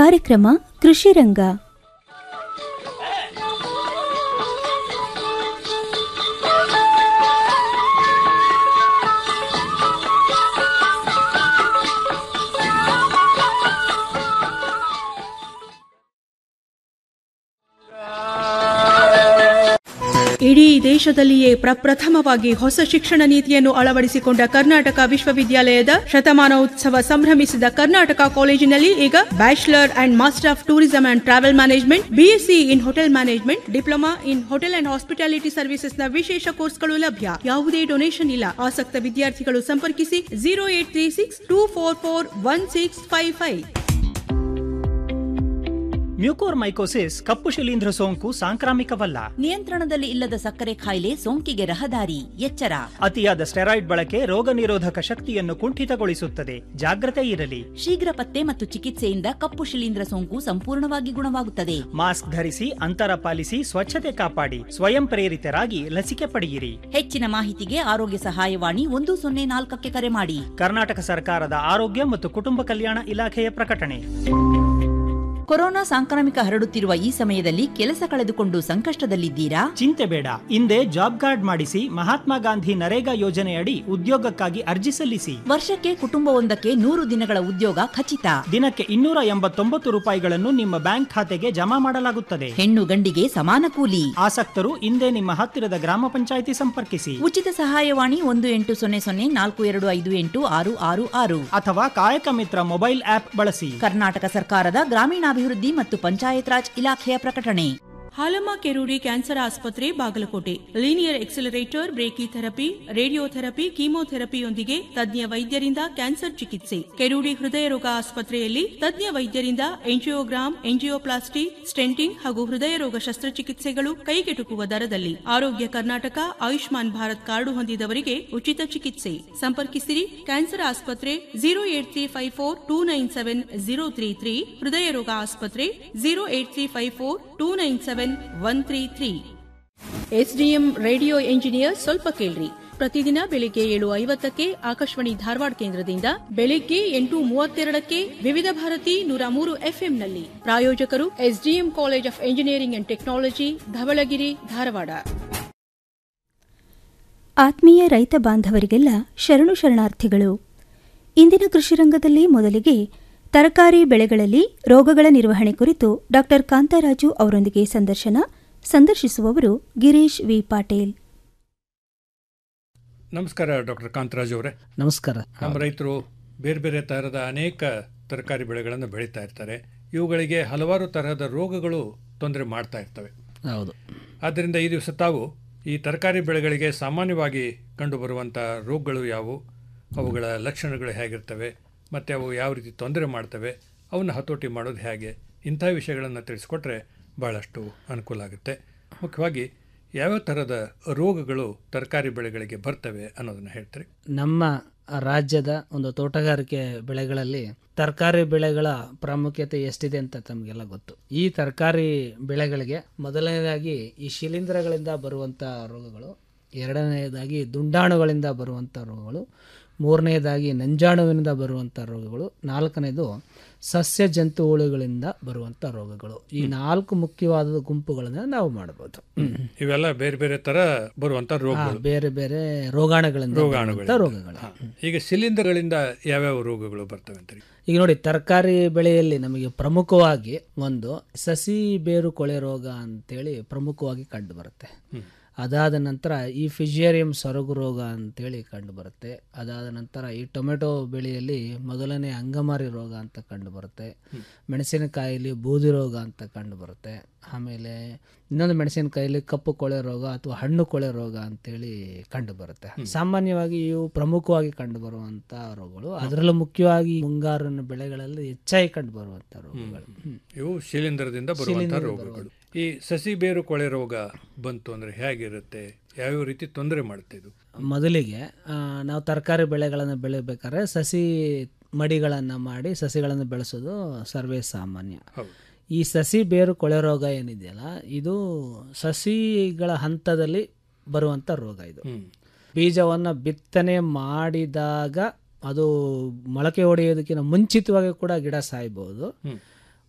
ಕಾರ್ಯಕ್ರಮ ಕೃಷಿ ರಂಗ ಇಡೀ ದೇಶದಲ್ಲಿಯೇ ಪ್ರಪ್ರಥಮವಾಗಿ ಹೊಸ ಶಿಕ್ಷಣ ನೀತಿಯನ್ನು ಅಳವಡಿಸಿಕೊಂಡ ಕರ್ನಾಟಕ ವಿಶ್ವವಿದ್ಯಾಲಯದ ಶತಮಾನೋತ್ಸವ ಸಂಭ್ರಮಿಸಿದ ಕರ್ನಾಟಕ ಕಾಲೇಜಿನಲ್ಲಿ ಈಗ bachelor and master of tourism and travel management BSc in hotel management diploma in hotel and hospitality services ನ ವಿಶೇಷ ಕೋರ್ಸ್ಗಳು ಲಭ್ಯ ಯಾವುದೇ ಡೊನೇಷನ್ ಇಲ್ಲ ಆಸಕ್ತ ವಿದ್ಯಾರ್ಥಿಗಳು ಸಂಪರ್ಕಿಸಿ zero eight three six two four four one six five five mucormycosis ಕಪ್ಪು ಶಿಲೀಂಧ್ರ ಸೋಂಕು ಸಾಂಕ್ರಾಮಿಕವಲ್ಲ ನಿಯಂತ್ರಣದಲ್ಲಿ ಇಲ್ಲದ ಸಕ್ಕರೆ ಕಾಯಿಲೆ ಸೋಂಕಿಗೆ ರಹದಾರಿ ಎಚ್ಚರ ಅತಿಯಾದ ಸ್ಟೆರಾಯ್ಡ್ ಬಳಕೆ ರೋಗ ನಿರೋಧಕ ಶಕ್ತಿಯನ್ನು ಕುಂಠಿತಗೊಳಿಸುತ್ತದೆ ಜಾಗ್ರತೆ ಇರಲಿ ಶೀಘ್ರ ಪತ್ತೆ ಮತ್ತು ಚಿಕಿತ್ಸೆಯಿಂದ ಕಪ್ಪು ಶಿಲೀಂಧ್ರ ಸೋಂಕು ಸಂಪೂರ್ಣವಾಗಿ ಗುಣವಾಗುತ್ತದೆ ಮಾಸ್ಕ್ ಧರಿಸಿ ಅಂತರ ಪಾಲಿಸಿ ಸ್ವಚ್ಛತೆ ಕಾಪಾಡಿ ಸ್ವಯಂ ಪ್ರೇರಿತರಾಗಿ ಲಸಿಕೆ ಪಡೆಯಿರಿ ಹೆಚ್ಚಿನ ಮಾಹಿತಿಗೆ ಆರೋಗ್ಯ ಸಹಾಯವಾಣಿ ಒಂದು ಸೊನ್ನೆ ನಾಲ್ಕಕ್ಕೆ ಕರೆ ಮಾಡಿ ಕರ್ನಾಟಕ ಸರ್ಕಾರದ ಆರೋಗ್ಯ ಮತ್ತು ಕುಟುಂಬ ಕಲ್ಯಾಣ ಇಲಾಖೆಯ ಪ್ರಕಟಣೆ ಕೊರೋನಾ ಸಾಂಕ್ರಾಮಿಕ ಹರಡುತ್ತಿರುವ ಈ ಸಮಯದಲ್ಲಿ ಕೆಲಸ ಕಳೆದುಕೊಂಡು ಸಂಕಷ್ಟದಲ್ಲಿದ್ದೀರಾ ಚಿಂತೆ ಬೇಡ ಹಿಂದೆ ಜಾಬ್ ಕಾರ್ಡ್ ಮಾಡಿಸಿ ಮಹಾತ್ಮ ಗಾಂಧಿ ನರೇಗಾ ಯೋಜನೆಯಡಿ ಉದ್ಯೋಗಕ್ಕಾಗಿ ಅರ್ಜಿ ಸಲ್ಲಿಸಿ ವರ್ಷಕ್ಕೆ ಕುಟುಂಬವೊಂದಕ್ಕೆ ನೂರು ದಿನಗಳ ಉದ್ಯೋಗ ಖಚಿತ ದಿನಕ್ಕೆ ಇನ್ನೂರ ಎಂಬತ್ತೊಂಬತ್ತು ರೂಪಾಯಿಗಳನ್ನು ನಿಮ್ಮ ಬ್ಯಾಂಕ್ ಖಾತೆಗೆ ಜಮಾ ಮಾಡಲಾಗುತ್ತದೆ ಹೆಣ್ಣು ಗಂಡಿಗೆ ಸಮಾನ ಕೂಲಿ ಆಸಕ್ತರು ಹಿಂದೆ ನಿಮ್ಮ ಹತ್ತಿರದ ಗ್ರಾಮ ಪಂಚಾಯಿತಿ ಸಂಪರ್ಕಿಸಿ ಉಚಿತ ಸಹಾಯವಾಣಿ ಒಂದು ಎಂಟು ಸೊನ್ನೆ ಸೊನ್ನೆ ನಾಲ್ಕು ಎರಡು ಐದು ಎಂಟು ಆರು ಆರು ಆರು ಅಥವಾ ಕಾಯಕ ಮಿತ್ರ ಮೊಬೈಲ್ ಆಪ್ ಬಳಸಿ ಕರ್ನಾಟಕ ಸರ್ಕಾರದ ಗ್ರಾಮೀಣಾಭಿವೃದ್ಧಿ ಮತ್ತು ಪಂಚಾಯತ್ ರಾಜ್ ಇಲಾಖೆಯ ಪ್ರಕಟಣೆ ಹಾಲಮ್ಮ ಕೆರೂಡಿ ಕ್ಯಾನ್ಸರ್ ಆಸ್ಪತ್ರೆ Bagalkot linear accelerator brachytherapy radiotherapy ಕೀಮೋಥೆರಪಿಯೊಂದಿಗೆ ತಜ್ಞ ವೈದ್ಯರಿಂದ ಕ್ಯಾನ್ಸರ್ ಚಿಕಿತ್ಸೆ ಕೆರೂಡಿ ಹೃದಯ ರೋಗ ಆಸ್ಪತ್ರೆಯಲ್ಲಿ ತಜ್ಞ ವೈದ್ಯರಿಂದ ಎಂಜಿಯೋಗ್ರಾಮ್ ಎಂಜಿಯೋಪ್ಲಾಸ್ಟಿ ಸ್ಟೆಂಟಿಂಗ್ ಹಾಗೂ ಹೃದಯ ರೋಗ ಶಸ್ತ್ರಚಿಕಿತ್ಸೆಗಳು ಕೈಗೆಟುಕುವ ದರದಲ್ಲಿ ಆರೋಗ್ಯ ಕರ್ನಾಟಕ ಆಯುಷ್ಮಾನ್ ಭಾರತ್ ಕಾರ್ಡು ಹೊಂದಿದವರಿಗೆ ಉಚಿತ ಚಿಕಿತ್ಸೆ ಸಂಪರ್ಕಿಸಿರಿ ಕ್ಯಾನ್ಸರ್ ಆಸ್ಪತ್ರೆ zero eight three five four two nine seven zero three three ಹೃದಯ ರೋಗ ಆಸ್ಪತ್ರೆ zero eight three five four two nine seven one three three SDM radio engineer ಸ್ವಲ್ಪ ಕೇಳ್ರಿ ಪ್ರತಿದಿನ ಬೆಳಿಗ್ಗೆ ಏಳು ಐವತ್ತಕ್ಕೆ ಆಕಾಶವಾಣಿ ಧಾರವಾಡ ಕೇಂದ್ರದಿಂದ ಬೆಳಿಗ್ಗೆ ಎಂಟು ಮೂವತ್ತೆರಡಕ್ಕೆ ವಿವಿಧ ಭಾರತಿ ನೂರ ಮೂರು ಎಫ್ಎಂನಲ್ಲಿ ಪ್ರಾಯೋಜಕರು SDM college of engineering and technology Dhavalagiri Dharwad ಆತ್ಮೀಯ ರೈತ ಬಾಂಧವರಿಗೆಲ್ಲ ಶರಣು ಶರಣಾರ್ಥಿಗಳು ಇಂದಿನ ಕೃಷಿ ರಂಗದಲ್ಲಿ ಮೊದಲಿಗೆ ತರಕಾರಿ ಬೆಳೆಗಳಲ್ಲಿ ರೋಗಗಳ ನಿರ್ವಹಣೆ ಕುರಿತು ಡಾಕ್ಟರ್ ಕಾಂತರಾಜು ಅವರೊಂದಿಗೆ ಸಂದರ್ಶನ ಸಂದರ್ಶಿಸುವವರು ಗಿರೀಶ್ ವಿ ಪಾಟೀಲ್ ನಮಸ್ಕಾರ ಡಾಕ್ಟರ್ ಕಾಂತರಾಜ್ ಅವರೇ ನಮಸ್ಕಾರ ನಮ್ಮ ರೈತರು ಬೇರೆ ಬೇರೆ ತರಹದ ಅನೇಕ ತರಕಾರಿ ಬೆಳೆಗಳನ್ನು ಬೆಳೀತಾ ಇರ್ತಾರೆ ಇವುಗಳಿಗೆ ಹಲವಾರು ತರಹದ ರೋಗಗಳು ತೊಂದರೆ ಮಾಡ್ತಾ ಇರ್ತವೆ ಹೌದು ಆದ್ದರಿಂದ ಈ ದಿವಸ ತಾವು ಈ ತರಕಾರಿ ಬೆಳೆಗಳಿಗೆ ಸಾಮಾನ್ಯವಾಗಿ ಕಂಡುಬರುವಂಥ ರೋಗಗಳು ಯಾವುವು ಅವುಗಳ ಲಕ್ಷಣಗಳು ಹೇಗಿರ್ತವೆ ಮತ್ತು ಅವು ಯಾವ ರೀತಿ ತೊಂದರೆ ಮಾಡ್ತವೆ ಅವನ್ನ ಹತೋಟಿ ಮಾಡೋದು ಹೇಗೆ ಇಂಥ ವಿಷಯಗಳನ್ನು ತಿಳಿಸ್ಕೊಟ್ರೆ ಭಾಳಷ್ಟು ಅನುಕೂಲ ಆಗುತ್ತೆ ಮುಖ್ಯವಾಗಿ ಯಾವ್ಯಾವ ಥರದ ರೋಗಗಳು ತರಕಾರಿ ಬೆಳೆಗಳಿಗೆ ಬರ್ತವೆ ಅನ್ನೋದನ್ನು ಹೇಳ್ತಾರೆ ನಮ್ಮ ರಾಜ್ಯದ ಒಂದು ತೋಟಗಾರಿಕೆ ಬೆಳೆಗಳಲ್ಲಿ ತರಕಾರಿ ಬೆಳೆಗಳ ಪ್ರಾಮುಖ್ಯತೆ ಎಷ್ಟಿದೆ ಅಂತ ತಮಗೆಲ್ಲ ಗೊತ್ತು ಈ ತರಕಾರಿ ಬೆಳೆಗಳಿಗೆ ಮೊದಲನೇದಾಗಿ ಈ ಶಿಲೀಂಧ್ರಗಳಿಂದ ಬರುವಂಥ ರೋಗಗಳು ಎರಡನೆಯದಾಗಿ ದುಂಡಾಣುಗಳಿಂದ ಬರುವಂಥ ರೋಗಗಳು ಮೂರನೆಯದಾಗಿ ನಂಜಾಣುವಿನಿಂದ ಬರುವಂಥ ರೋಗಗಳು ನಾಲ್ಕನೇದು ಸಸ್ಯ ಜಂತು ಹುಳುಗಳಿಂದ ಬರುವಂಥ ರೋಗಗಳು ಈ ನಾಲ್ಕು ಮುಖ್ಯವಾದ ಗುಂಪುಗಳನ್ನು ನಾವು ಮಾಡಬಹುದು ಇವೆಲ್ಲ ಬೇರೆ ಬೇರೆ ಥರ ಬರುವಂಥ ರೋಗಗಳು ಬೇರೆ ಬೇರೆ ರೋಗಾಣುಗಳಿಂದ ರೋಗಾಣುಗಳು ಬರುವಂಥ ರೋಗಗಳು ಹಾ. ಈಗ ಶಿಲೀಂಧ್ರಗಳಿಂದ ಯಾವ್ಯಾವ ರೋಗಗಳು ಬರ್ತವೆ ಅಂತೀರಿ ಈಗ ನೋಡಿ ತರಕಾರಿ ಬೆಳೆಯಲ್ಲಿ ನಮಗೆ ಪ್ರಮುಖವಾಗಿ ಒಂದು ಸಸಿ ಬೇರು ಕೊಳೆ ರೋಗ ಅಂತೇಳಿ ಪ್ರಮುಖವಾಗಿ ಕಂಡು ಬರುತ್ತೆ ಅದಾದ ನಂತರ ಈ ಫಿಜಿಯರಿಯಂ ಸೊರಗು ರೋಗ ಅಂತೇಳಿ ಕಂಡು ಬರುತ್ತೆ ಅದಾದ ನಂತರ ಈ ಟೊಮೆಟೊ ಬೆಳೆಯಲ್ಲಿ ಮೊದಲನೇ ಅಂಗಮಾರಿ ರೋಗ ಅಂತ ಕಂಡು ಬರುತ್ತೆ ಮೆಣಸಿನಕಾಯಿಲಿ ಬೂದಿ ರೋಗ ಅಂತ ಕಂಡು ಬರುತ್ತೆ ಆಮೇಲೆ ಇನ್ನೊಂದು ಮೆಣಸಿನಕಾಯಿಲಿ ಕಪ್ಪು ಕೊಳೆ ರೋಗ ಅಥವಾ ಹಣ್ಣು ಕೊಳೆ ರೋಗ ಅಂತೇಳಿ ಕಂಡು ಬರುತ್ತೆ ಸಾಮಾನ್ಯವಾಗಿ ಇವು ಪ್ರಮುಖವಾಗಿ ಕಂಡು ಬರುವಂತ ರೋಗಗಳು ಅದರಲ್ಲೂ ಮುಖ್ಯವಾಗಿ ಮುಂಗಾರಿನ ಬೆಳೆಗಳಲ್ಲಿ ಹೆಚ್ಚಾಗಿ ಕಂಡು ಬರುವಂತ ರೋಗಗಳು ಹ್ಮ್. ಇವು ಶಿಲೀಂಧ್ರದಿಂದ ಬರುವಂಥ ರೋಗಗಳು ಈ ಸಸಿ ಬೇರು ಕೊಳೆ ರೋಗ ಬಂತು ಅಂದರೆ ಹೇಗಿರುತ್ತೆ ಯಾವ್ಯಾವ ರೀತಿ ತೊಂದರೆ ಮಾಡುತ್ತೆ ಇದು ಮೊದಲಿಗೆ ಆ, ನಾವು ತರಕಾರಿ ಬೆಳೆಗಳನ್ನು ಬೆಳಿಬೇಕಾದ್ರೆ ಸಸಿ ಮಡಿಗಳನ್ನು ಮಾಡಿ ಸಸಿಗಳನ್ನು ಬೆಳೆಸೋದು ಸರ್ವೇ ಸಾಮಾನ್ಯ ಹೌದು ಈ ಸಸಿ ಬೇರು ಕೊಳೆ ರೋಗ ಏನಿದೆಯಲ್ಲ ಇದು ಸಸಿಗಳ ಹಂತದಲ್ಲಿ ಬರುವಂಥ ರೋಗ ಇದು ಹ್ಮ್. ಬೀಜವನ್ನು ಬಿತ್ತನೆ ಮಾಡಿದಾಗ ಅದು ಮೊಳಕೆ ಹೊಡೆಯೋದಕ್ಕಿಂತ ಮುಂಚಿತವಾಗಿ ಕೂಡ ಗಿಡ ಸಾಯ್ಬೋದು ಹ್ಮ್.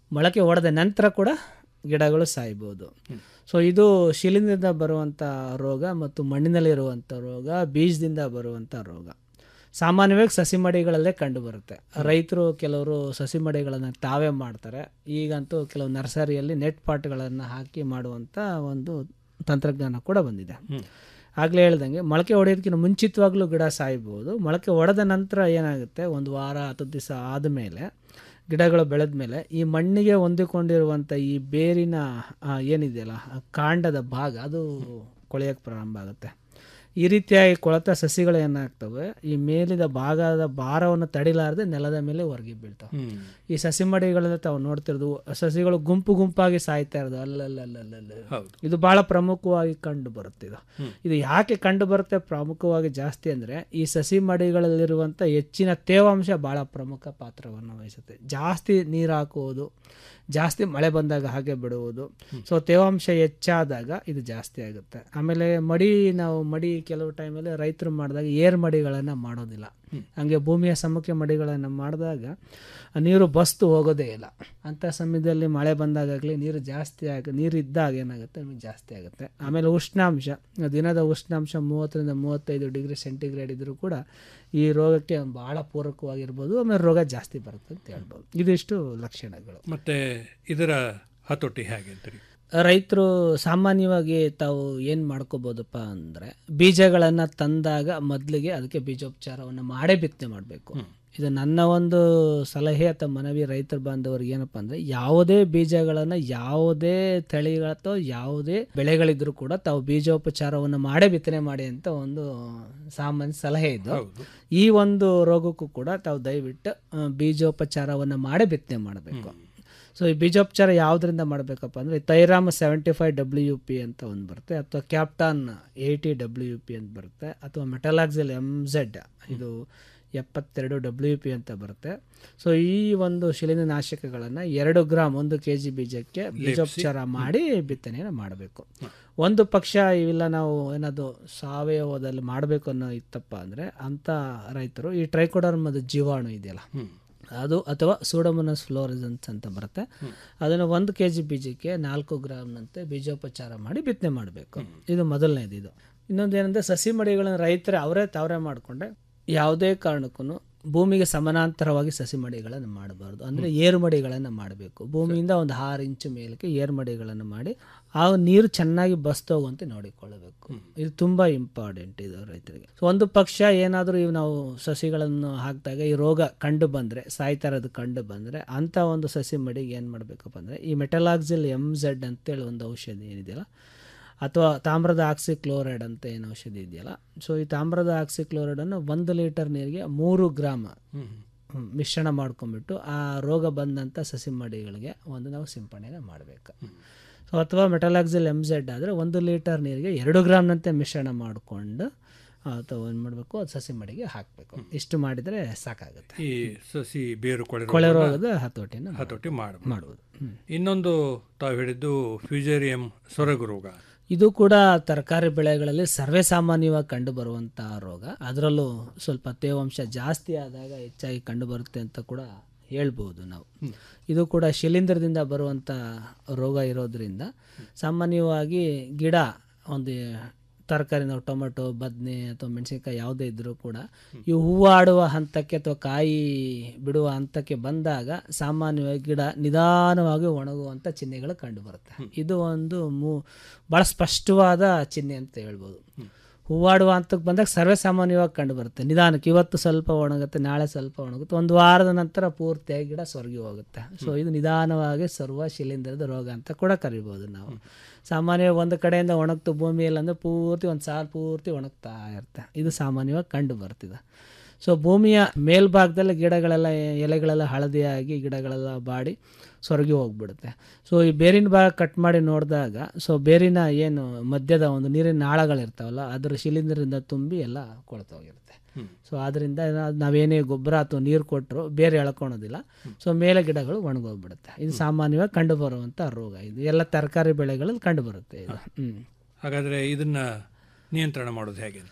ಮೊಳಕೆ ಒಡೆದ ನಂತರ ಕೂಡ ಗಿಡಗಳು ಸಾಯ್ಬೋದು ಸೊ ಇದು ಶಿಲಿಂದ್ರದಿಂದ ಬರುವಂಥ ರೋಗ ಮತ್ತು ಮಣ್ಣಿನಲ್ಲಿರುವಂಥ ರೋಗ ಬೀಜದಿಂದ ಬರುವಂಥ ರೋಗ ಸಾಮಾನ್ಯವಾಗಿ ಸಸಿ ಮಡಿಗಳಲ್ಲೇ ಕಂಡು ಬರುತ್ತೆ ರೈತರು ಕೆಲವರು ಸಸಿ ಮಡಿಗಳನ್ನು ತಾವೇ ಮಾಡ್ತಾರೆ ಈಗಂತೂ ಕೆಲವು ನರ್ಸರಿಯಲ್ಲಿ ನೆಟ್ ಪಾಟ್ಗಳನ್ನು ಹಾಕಿ ಮಾಡುವಂಥ ಒಂದು ತಂತ್ರಜ್ಞಾನ ಕೂಡ ಬಂದಿದೆ ಆಗಲೇ ಹೇಳ್ದಂಗೆ ಮೊಳಕೆ ಹೊಡೆಯೋದಕ್ಕಿಂತ ಮುಂಚಿತವಾಗ್ಲೂ ಗಿಡ ಸಾಯ್ಬೋದು ಮೊಳಕೆ ಹೊಡೆದ ನಂತರ ಏನಾಗುತ್ತೆ ಒಂದು ವಾರ ಹತ್ತು ದಿವಸ ಆದಮೇಲೆ ಗಿಡಗಳು ಬೆಳೆದ ಮೇಲೆ ಈ ಮಣ್ಣಿಗೆ ಹೊಂದಿಕೊಂಡಿರುವಂಥ ಈ ಬೇರಿನ ಆ, ಏನಿದೆಯಲ್ಲ ಆ ಕಾಂಡದ ಭಾಗ ಅದು ಕೊಳೆಯೋಕ್ಕೆ ಪ್ರಾರಂಭ ಆಗುತ್ತೆ ಈ ರೀತಿಯಾಗಿ ಕೊಳೆತ ಸಸಿಗಳು ಏನಾಗ್ತವೆ ಈ ಮೇಲಿದ ಭಾಗದ ಭಾರವನ್ನು ತಡಿಲಾರದೆ ನೆಲದ ಮೇಲೆ ಹೊರಗೆ ಬೀಳ್ತವೆ ಈ ಸಸಿ ಮಡಿಗಳಲ್ಲಿ ತಾವು ನೋಡ್ತಿರೋದು ಸಸಿಗಳು ಗುಂಪು ಗುಂಪಾಗಿ ಸಾಯ್ತಾ ಇರೋದು ಅಲ್ಲಲ್ಲಲ್ಲಲ್ಲ ಹೌದು. ಇದು ಬಹಳ ಪ್ರಮುಖವಾಗಿ ಕಂಡು ಬರುತ್ತೆ ಇದು ಇದು ಯಾಕೆ ಕಂಡು ಬರುತ್ತೆ ಪ್ರಮುಖವಾಗಿ ಜಾಸ್ತಿ ಅಂದ್ರೆ ಈ ಸಸಿ ಮಡಿಗಳಲ್ಲಿರುವಂಥ ಹೆಚ್ಚಿನ ತೇವಾಂಶ ಬಹಳ ಪ್ರಮುಖ ಪಾತ್ರವನ್ನು ವಹಿಸುತ್ತೆ ಜಾಸ್ತಿ ನೀರು ಹಾಕುವುದು ಜಾಸ್ತಿ ಮಳೆ ಬಂದಾಗ ಹಾಗೆ ಬಿಡುವುದು ಸೊ ತೇವಾಂಶ ಹೆಚ್ಚಾದಾಗ ಇದು ಜಾಸ್ತಿ ಆಗುತ್ತೆ ಆಮೇಲೆ ಮಡಿ ನಾವು ಮಡಿ ಕೆಲವು ಟೈಮಲ್ಲಿ ರೈತರು ಮಾಡಿದಾಗ ಏರ್ ಮಡಿಗಳನ್ನು ಮಾಡೋದಿಲ್ಲ ಹಂಗೆ ಭೂಮಿಯ ಸಮುಖ್ಯ ಮಡಿಗಳನ್ನು ಮಾಡಿದಾಗ ನೀರು ಬಸ್ತು ಹೋಗೋದೇ ಇಲ್ಲ ಅಂಥ ಸಮಯದಲ್ಲಿ ಮಳೆ ಬಂದಾಗಲಿ ನೀರು ಜಾಸ್ತಿ ಆಗ ನೀರು ಇದ್ದಾಗ ಏನಾಗುತ್ತೆ ನಮಗೆ ಜಾಸ್ತಿ ಆಗುತ್ತೆ ಆಮೇಲೆ ಉಷ್ಣಾಂಶ ದಿನದ ಉಷ್ಣಾಂಶ ಮೂವತ್ತರಿಂದ ಮೂವತ್ತೈದು ಡಿಗ್ರಿ ಸೆಂಟಿಗ್ರೇಡ್ ಇದ್ದರೂ ಕೂಡ ಈ ರೋಗಕ್ಕೆ ಭಾಳ ಪೂರಕವಾಗಿರ್ಬೋದು ಆಮೇಲೆ ರೋಗ ಜಾಸ್ತಿ ಬರುತ್ತೆ ಅಂತ ಹೇಳ್ಬೋದು ಇದಿಷ್ಟು ಲಕ್ಷಣಗಳು ಮತ್ತು ಇದರ ಹತೋಟಿ ಹೇಗೆ ಅಂತೀರಿ ರೈತರು ಸಾಮಾನ್ಯವಾಗಿ ತಾವು ಏನು ಮಾಡ್ಕೋಬೋದಪ್ಪ ಅಂದರೆ ಬೀಜಗಳನ್ನು ತಂದಾಗ ಮೊದಲಿಗೆ ಅದಕ್ಕೆ ಬೀಜೋಪಚಾರವನ್ನು ಮಾಡೇ ಬಿತ್ತನೆ ಮಾಡಬೇಕು ಇದು ನನ್ನ ಒಂದು ಸಲಹೆ ಅಥವಾ ಮನವಿ ರೈತರ ಬಾಂಧವರಿಗೆ ಏನಪ್ಪ ಅಂದರೆ ಯಾವುದೇ ಬೀಜಗಳನ್ನು ಯಾವುದೇ ತಳಿಗಳ ಅಥವಾ ಯಾವುದೇ ಬೆಳೆಗಳಿದ್ರೂ ಕೂಡ ತಾವು ಬೀಜೋಪಚಾರವನ್ನು ಮಾಡೇ ಬಿತ್ತನೆ ಮಾಡಿ ಅಂತ ಒಂದು ಸಾಮಾನ್ಯ ಸಲಹೆ ಇದು ಈ ಒಂದು ರೋಗಕ್ಕೂ ಕೂಡ ತಾವು ದಯವಿಟ್ಟು ಆ, ಬೀಜೋಪಚಾರವನ್ನು ಮಾಡೇ ಬಿತ್ತನೆ ಮಾಡಬೇಕು ಸೊ ಈ ಬೀಜೋಪಚಾರ ಯಾವುದರಿಂದ ಮಾಡಬೇಕಪ್ಪ ಅಂದರೆ thiram seventy five W U P ಅಂತ ಒಂದು ಬರುತ್ತೆ ಅಥವಾ captan eighty W U P ಅಂತ ಬರುತ್ತೆ ಅಥವಾ ಮೆಟಲಾಕ್ಸಿಲ್ ಎಮ್ ಝೆಡ್ ಇದು ಎಪ್ಪತ್ತೆರಡು ಡಬ್ಲ್ಯೂ ಯು ಪಿ ಅಂತ ಬರುತ್ತೆ ಸೊ ಈ ಒಂದು ಶಿಲೀಂಧ್ರ ನಾಶಕಗಳನ್ನು ಎರಡು ಗ್ರಾಮ್ ಒಂದು ಕೆ ಜಿ ಬೀಜಕ್ಕೆ ಬೀಜೋಪಚಾರ ಮಾಡಿ ಬಿತ್ತನೆಯನ್ನು ಮಾಡಬೇಕು ಒಂದು ಪಕ್ಷ ಇವೆಲ್ಲ ನಾವು ಏನಾದ್ರು ಸಾವಯವದಲ್ಲಿ ಮಾಡಬೇಕು ಅನ್ನೋ ಇತ್ತಪ್ಪ ಅಂದರೆ ಅಂಥ ರೈತರು ಈ ಟ್ರೈಕೋಡರ್ಮದ ಜೀವಾಣು ಇದೆಯಲ್ಲ ಅದು ಅಥವಾ ಸೂಡೋಮೋನಸ್ ಫ್ಲೋರಿಸನ್ಸ್ ಅಂತ ಬರುತ್ತೆ ಅದನ್ನು ಒಂದು ಕೆ ಜಿ ಬೀಜಕ್ಕೆ ನಾಲ್ಕು ಗ್ರಾಮ್ನಂತೆ ಬೀಜೋಪಚಾರ ಮಾಡಿ ಬಿತ್ತನೆ ಮಾಡಬೇಕು ಇದು ಮೊದಲನೇದು ಇದು ಇನ್ನೊಂದು ಏನಂದರೆ ಸಸಿ ಮಡಿಗಳನ್ನು ರೈತರೇ ಅವರೇ ತಾವರೇ ಮಾಡಿಕೊಂಡೆ ಯಾವುದೇ ಕಾರಣಕ್ಕೂ ಭೂಮಿಗೆ ಸಮಾನಾಂತರವಾಗಿ ಸಸಿ ಮಡಿಗಳನ್ನು ಮಾಡಬಾರ್ದು ಅಂದರೆ ಏರು ಮಡಿಗಳನ್ನು ಮಾಡಬೇಕು ಭೂಮಿಯಿಂದ ಒಂದು ಆರು ಇಂಚು ಮೇಲಕ್ಕೆ ಏರು ಮಡಿಗಳನ್ನು ಮಾಡಿ ಆ ನೀರು ಚೆನ್ನಾಗಿ ಬಸ್ತೋಗುವಂತೆ ನೋಡಿಕೊಳ್ಳಬೇಕು ಇದು ತುಂಬ ಇಂಪಾರ್ಟೆಂಟ್ ಇದು ರೈತರಿಗೆ ಸೊ ಒಂದು ಪಕ್ಷ ಏನಾದರೂ ಇವು ನಾವು ಸಸಿಗಳನ್ನು ಹಾಕಿದಾಗ ಈ ರೋಗ ಕಂಡು ಬಂದರೆ ಸಾಯ್ತಾ ಇರೋದು ಕಂಡು ಬಂದರೆ ಅಂಥ ಒಂದು ಸಸಿ ಮಡಿಗೆ ಏನು ಮಾಡಬೇಕಪ್ಪ ಅಂದರೆ ಈ ಮೆಟಲಾಕ್ಸಿಲ್ ಎಮ್ ಝೆಡ್ ಅಂತೇಳಿ ಒಂದು ಔಷಧಿ ಏನಿದೆಯಲ್ಲ ಅಥವಾ ತಾಮ್ರದ ಆಕ್ಸಿಕ್ಲೋರೈಡ್ ಅಂತ ಏನು ಔಷಧಿ ಇದೆಯಲ್ಲ ಸೊ ಈ ತಾಮ್ರದ ಆಕ್ಸಿಕ್ಲೋರೈಡನ್ನು ಒಂದು ಲೀಟರ್ ನೀರಿಗೆ ಮೂರು ಗ್ರಾಮ್ ಹ್ಮ್, ಮಿಶ್ರಣ ಮಾಡ್ಕೊಂಡ್ಬಿಟ್ಟು ಆ ರೋಗ ಬಂದಂಥ ಸಸಿ ಮಡಿಗಳಿಗೆ ಒಂದು ನಾವು ಸಿಂಪಡಣೆ ಮಾಡಬೇಕು ಸೊ ಅಥವಾ ಮೆಟಲಾಕ್ಸಿಲ್ ಎಮ್ ಝೆಡ್ ಆದರೆ ಒಂದು ಲೀಟರ್ ನೀರಿಗೆ ಎರಡು ಗ್ರಾಮ್ನಂತೆ ಮಿಶ್ರಣ ಮಾಡಿಕೊಂಡು ಅಥವಾ ಏನು ಮಾಡಬೇಕು ಅದು ಸಸಿ ಮಡಿಗೆ ಹಾಕಬೇಕು ಇಷ್ಟು ಮಾಡಿದರೆ ಸಾಕಾಗುತ್ತೆ ಈ ಸಸಿ ಬೇರು ಕೊಳೆ ಕೊಳೆ ರೋಗನ ರೋಗದ ಹತೋಟಿಯನ್ನು ಹತೋಟಿ ಮಾಡಬಹುದು ಮಾಡುವುದು ಹ್ಮ್. ಇನ್ನೊಂದು ತಾವು ಹೇಳಿದ್ದು ಫ್ಯೂಜೇರಿಯಂ ಸೊರಗು ರೋಗ ಇದು ಕೂಡ ತರಕಾರಿ ಬೆಳೆಗಳಲ್ಲಿ ಸರ್ವೇ ಸಾಮಾನ್ಯವಾಗಿ ಕಂಡು ಬರುವಂತಹ ರೋಗ ಅದರಲ್ಲೂ ಸ್ವಲ್ಪ ತೇವಾಂಶ ಜಾಸ್ತಿ ಆದಾಗ ಹೆಚ್ಚಾಗಿ ಕಂಡು ಬರುತ್ತೆ ಅಂತ ಕೂಡ ಹೇಳ್ಬೋದು ನಾವು ಇದು ಕೂಡ ಶಿಲೀಂಧ್ರದಿಂದ ಬರುವಂಥ ರೋಗ ಇರೋದ್ರಿಂದ ಸಾಮಾನ್ಯವಾಗಿ ಗಿಡ ಒಂದು ತರಕಾರಿ ನಾವು ಟೊಮೆಟೊ ಬದನೆ ಅಥವಾ ಮೆಣಸಿನ್ಕಾಯಿ ಯಾವುದೇ ಇದ್ದರೂ ಕೂಡ ಈ ಹೂವಾಡುವ ಹಂತಕ್ಕೆ ಅಥವಾ ಕಾಯಿ ಬಿಡುವ ಹಂತಕ್ಕೆ ಬಂದಾಗ ಸಾಮಾನ್ಯವಾಗಿ ಗಿಡ ನಿಧಾನವಾಗಿ ಒಣಗುವಂಥ ಚಿಹ್ನೆಗಳು ಕಂಡು ಬರುತ್ತೆ ಇದು ಒಂದು ಮೂ ಭಾಳ ಸ್ಪಷ್ಟವಾದ ಚಿಹ್ನೆ ಅಂತ ಹೇಳ್ಬೋದು ಹೂವಾಡುವ ಹಂತಕ್ಕೆ ಬಂದಾಗ ಸರ್ವೇ ಸಾಮಾನ್ಯವಾಗಿ ಕಂಡು ಬರುತ್ತೆ ನಿಧಾನಕ್ಕೆ ಇವತ್ತು ಸ್ವಲ್ಪ ಒಣಗುತ್ತೆ ನಾಳೆ ಸ್ವಲ್ಪ ಒಣಗುತ್ತೆ ಒಂದು ವಾರದ ನಂತರ ಪೂರ್ತಿಯಾಗಿ ಗಿಡ ಸೊರಗಿ ಹೋಗುತ್ತೆ ಸೊ ಇದು ನಿಧಾನವಾಗಿ ಸರ್ವ ಶಿಲೀಂಧ್ರದ ರೋಗ ಅಂತ ಕೂಡ ಕರಿಬೋದು ನಾವು ಸಾಮಾನ್ಯವಾಗಿ ಒಂದು ಕಡೆಯಿಂದ ಒಣಗ್ತು ಭೂಮಿಯಲ್ಲಿ ಅಂದರೆ ಪೂರ್ತಿ ಒಂದು ಸಾಲು ಪೂರ್ತಿ ಒಣಗ್ತಾ ಇರುತ್ತೆ ಇದು ಸಾಮಾನ್ಯವಾಗಿ ಕಂಡು ಬರ್ತಿದೆ ಸೊ ಭೂಮಿಯ ಮೇಲ್ಭಾಗದಲ್ಲಿ ಗಿಡಗಳೆಲ್ಲ ಎಲೆಗಳೆಲ್ಲ ಹಳದಿಯಾಗಿ ಗಿಡಗಳೆಲ್ಲ ಬಾಡಿ ಸೊರಗಿ ಹೋಗ್ಬಿಡುತ್ತೆ ಸೊ ಈ ಬೇರಿನ ಭಾಗ ಕಟ್ ಮಾಡಿ ನೋಡಿದಾಗ ಸೊ ಬೇರಿನ ಏನು ಮಧ್ಯದ ಒಂದು ನೀರಿನ ನಾಳಗಳಿರ್ತಾವಲ್ಲ ಅದರ ಶಿಲೀಂಧ್ರದಿಂದ ತುಂಬಿ ಎಲ್ಲ ಕೊಳ್ತೋಗಿರುತ್ತೆ ಸೊ ಆದ್ದರಿಂದ ನಾವೇನೇ ಗೊಬ್ಬರ ಅಥವಾ ನೀರು ಕೊಟ್ಟರು ಬೇರೆ ಎಳ್ಕೊಳೋದಿಲ್ಲ ಸೊ ಮೇಲೆ ಗಿಡಗಳು ಒಣಗೋಗ್ಬಿಡುತ್ತೆ ಇದು ಸಾಮಾನ್ಯವಾಗಿ ಕಂಡುಬರುವಂಥ ರೋಗ ಇದು ಎಲ್ಲ ತರಕಾರಿ ಬೆಳೆಗಳಲ್ಲಿ ಕಂಡುಬರುತ್ತೆ ಇದು ಹ್ಞೂ ಹಾಗಾದರೆ ಇದನ್ನ ನಿಯಂತ್ರಣ ಮಾಡೋದು ಹೇಗೆ ಅಂತೀರಿ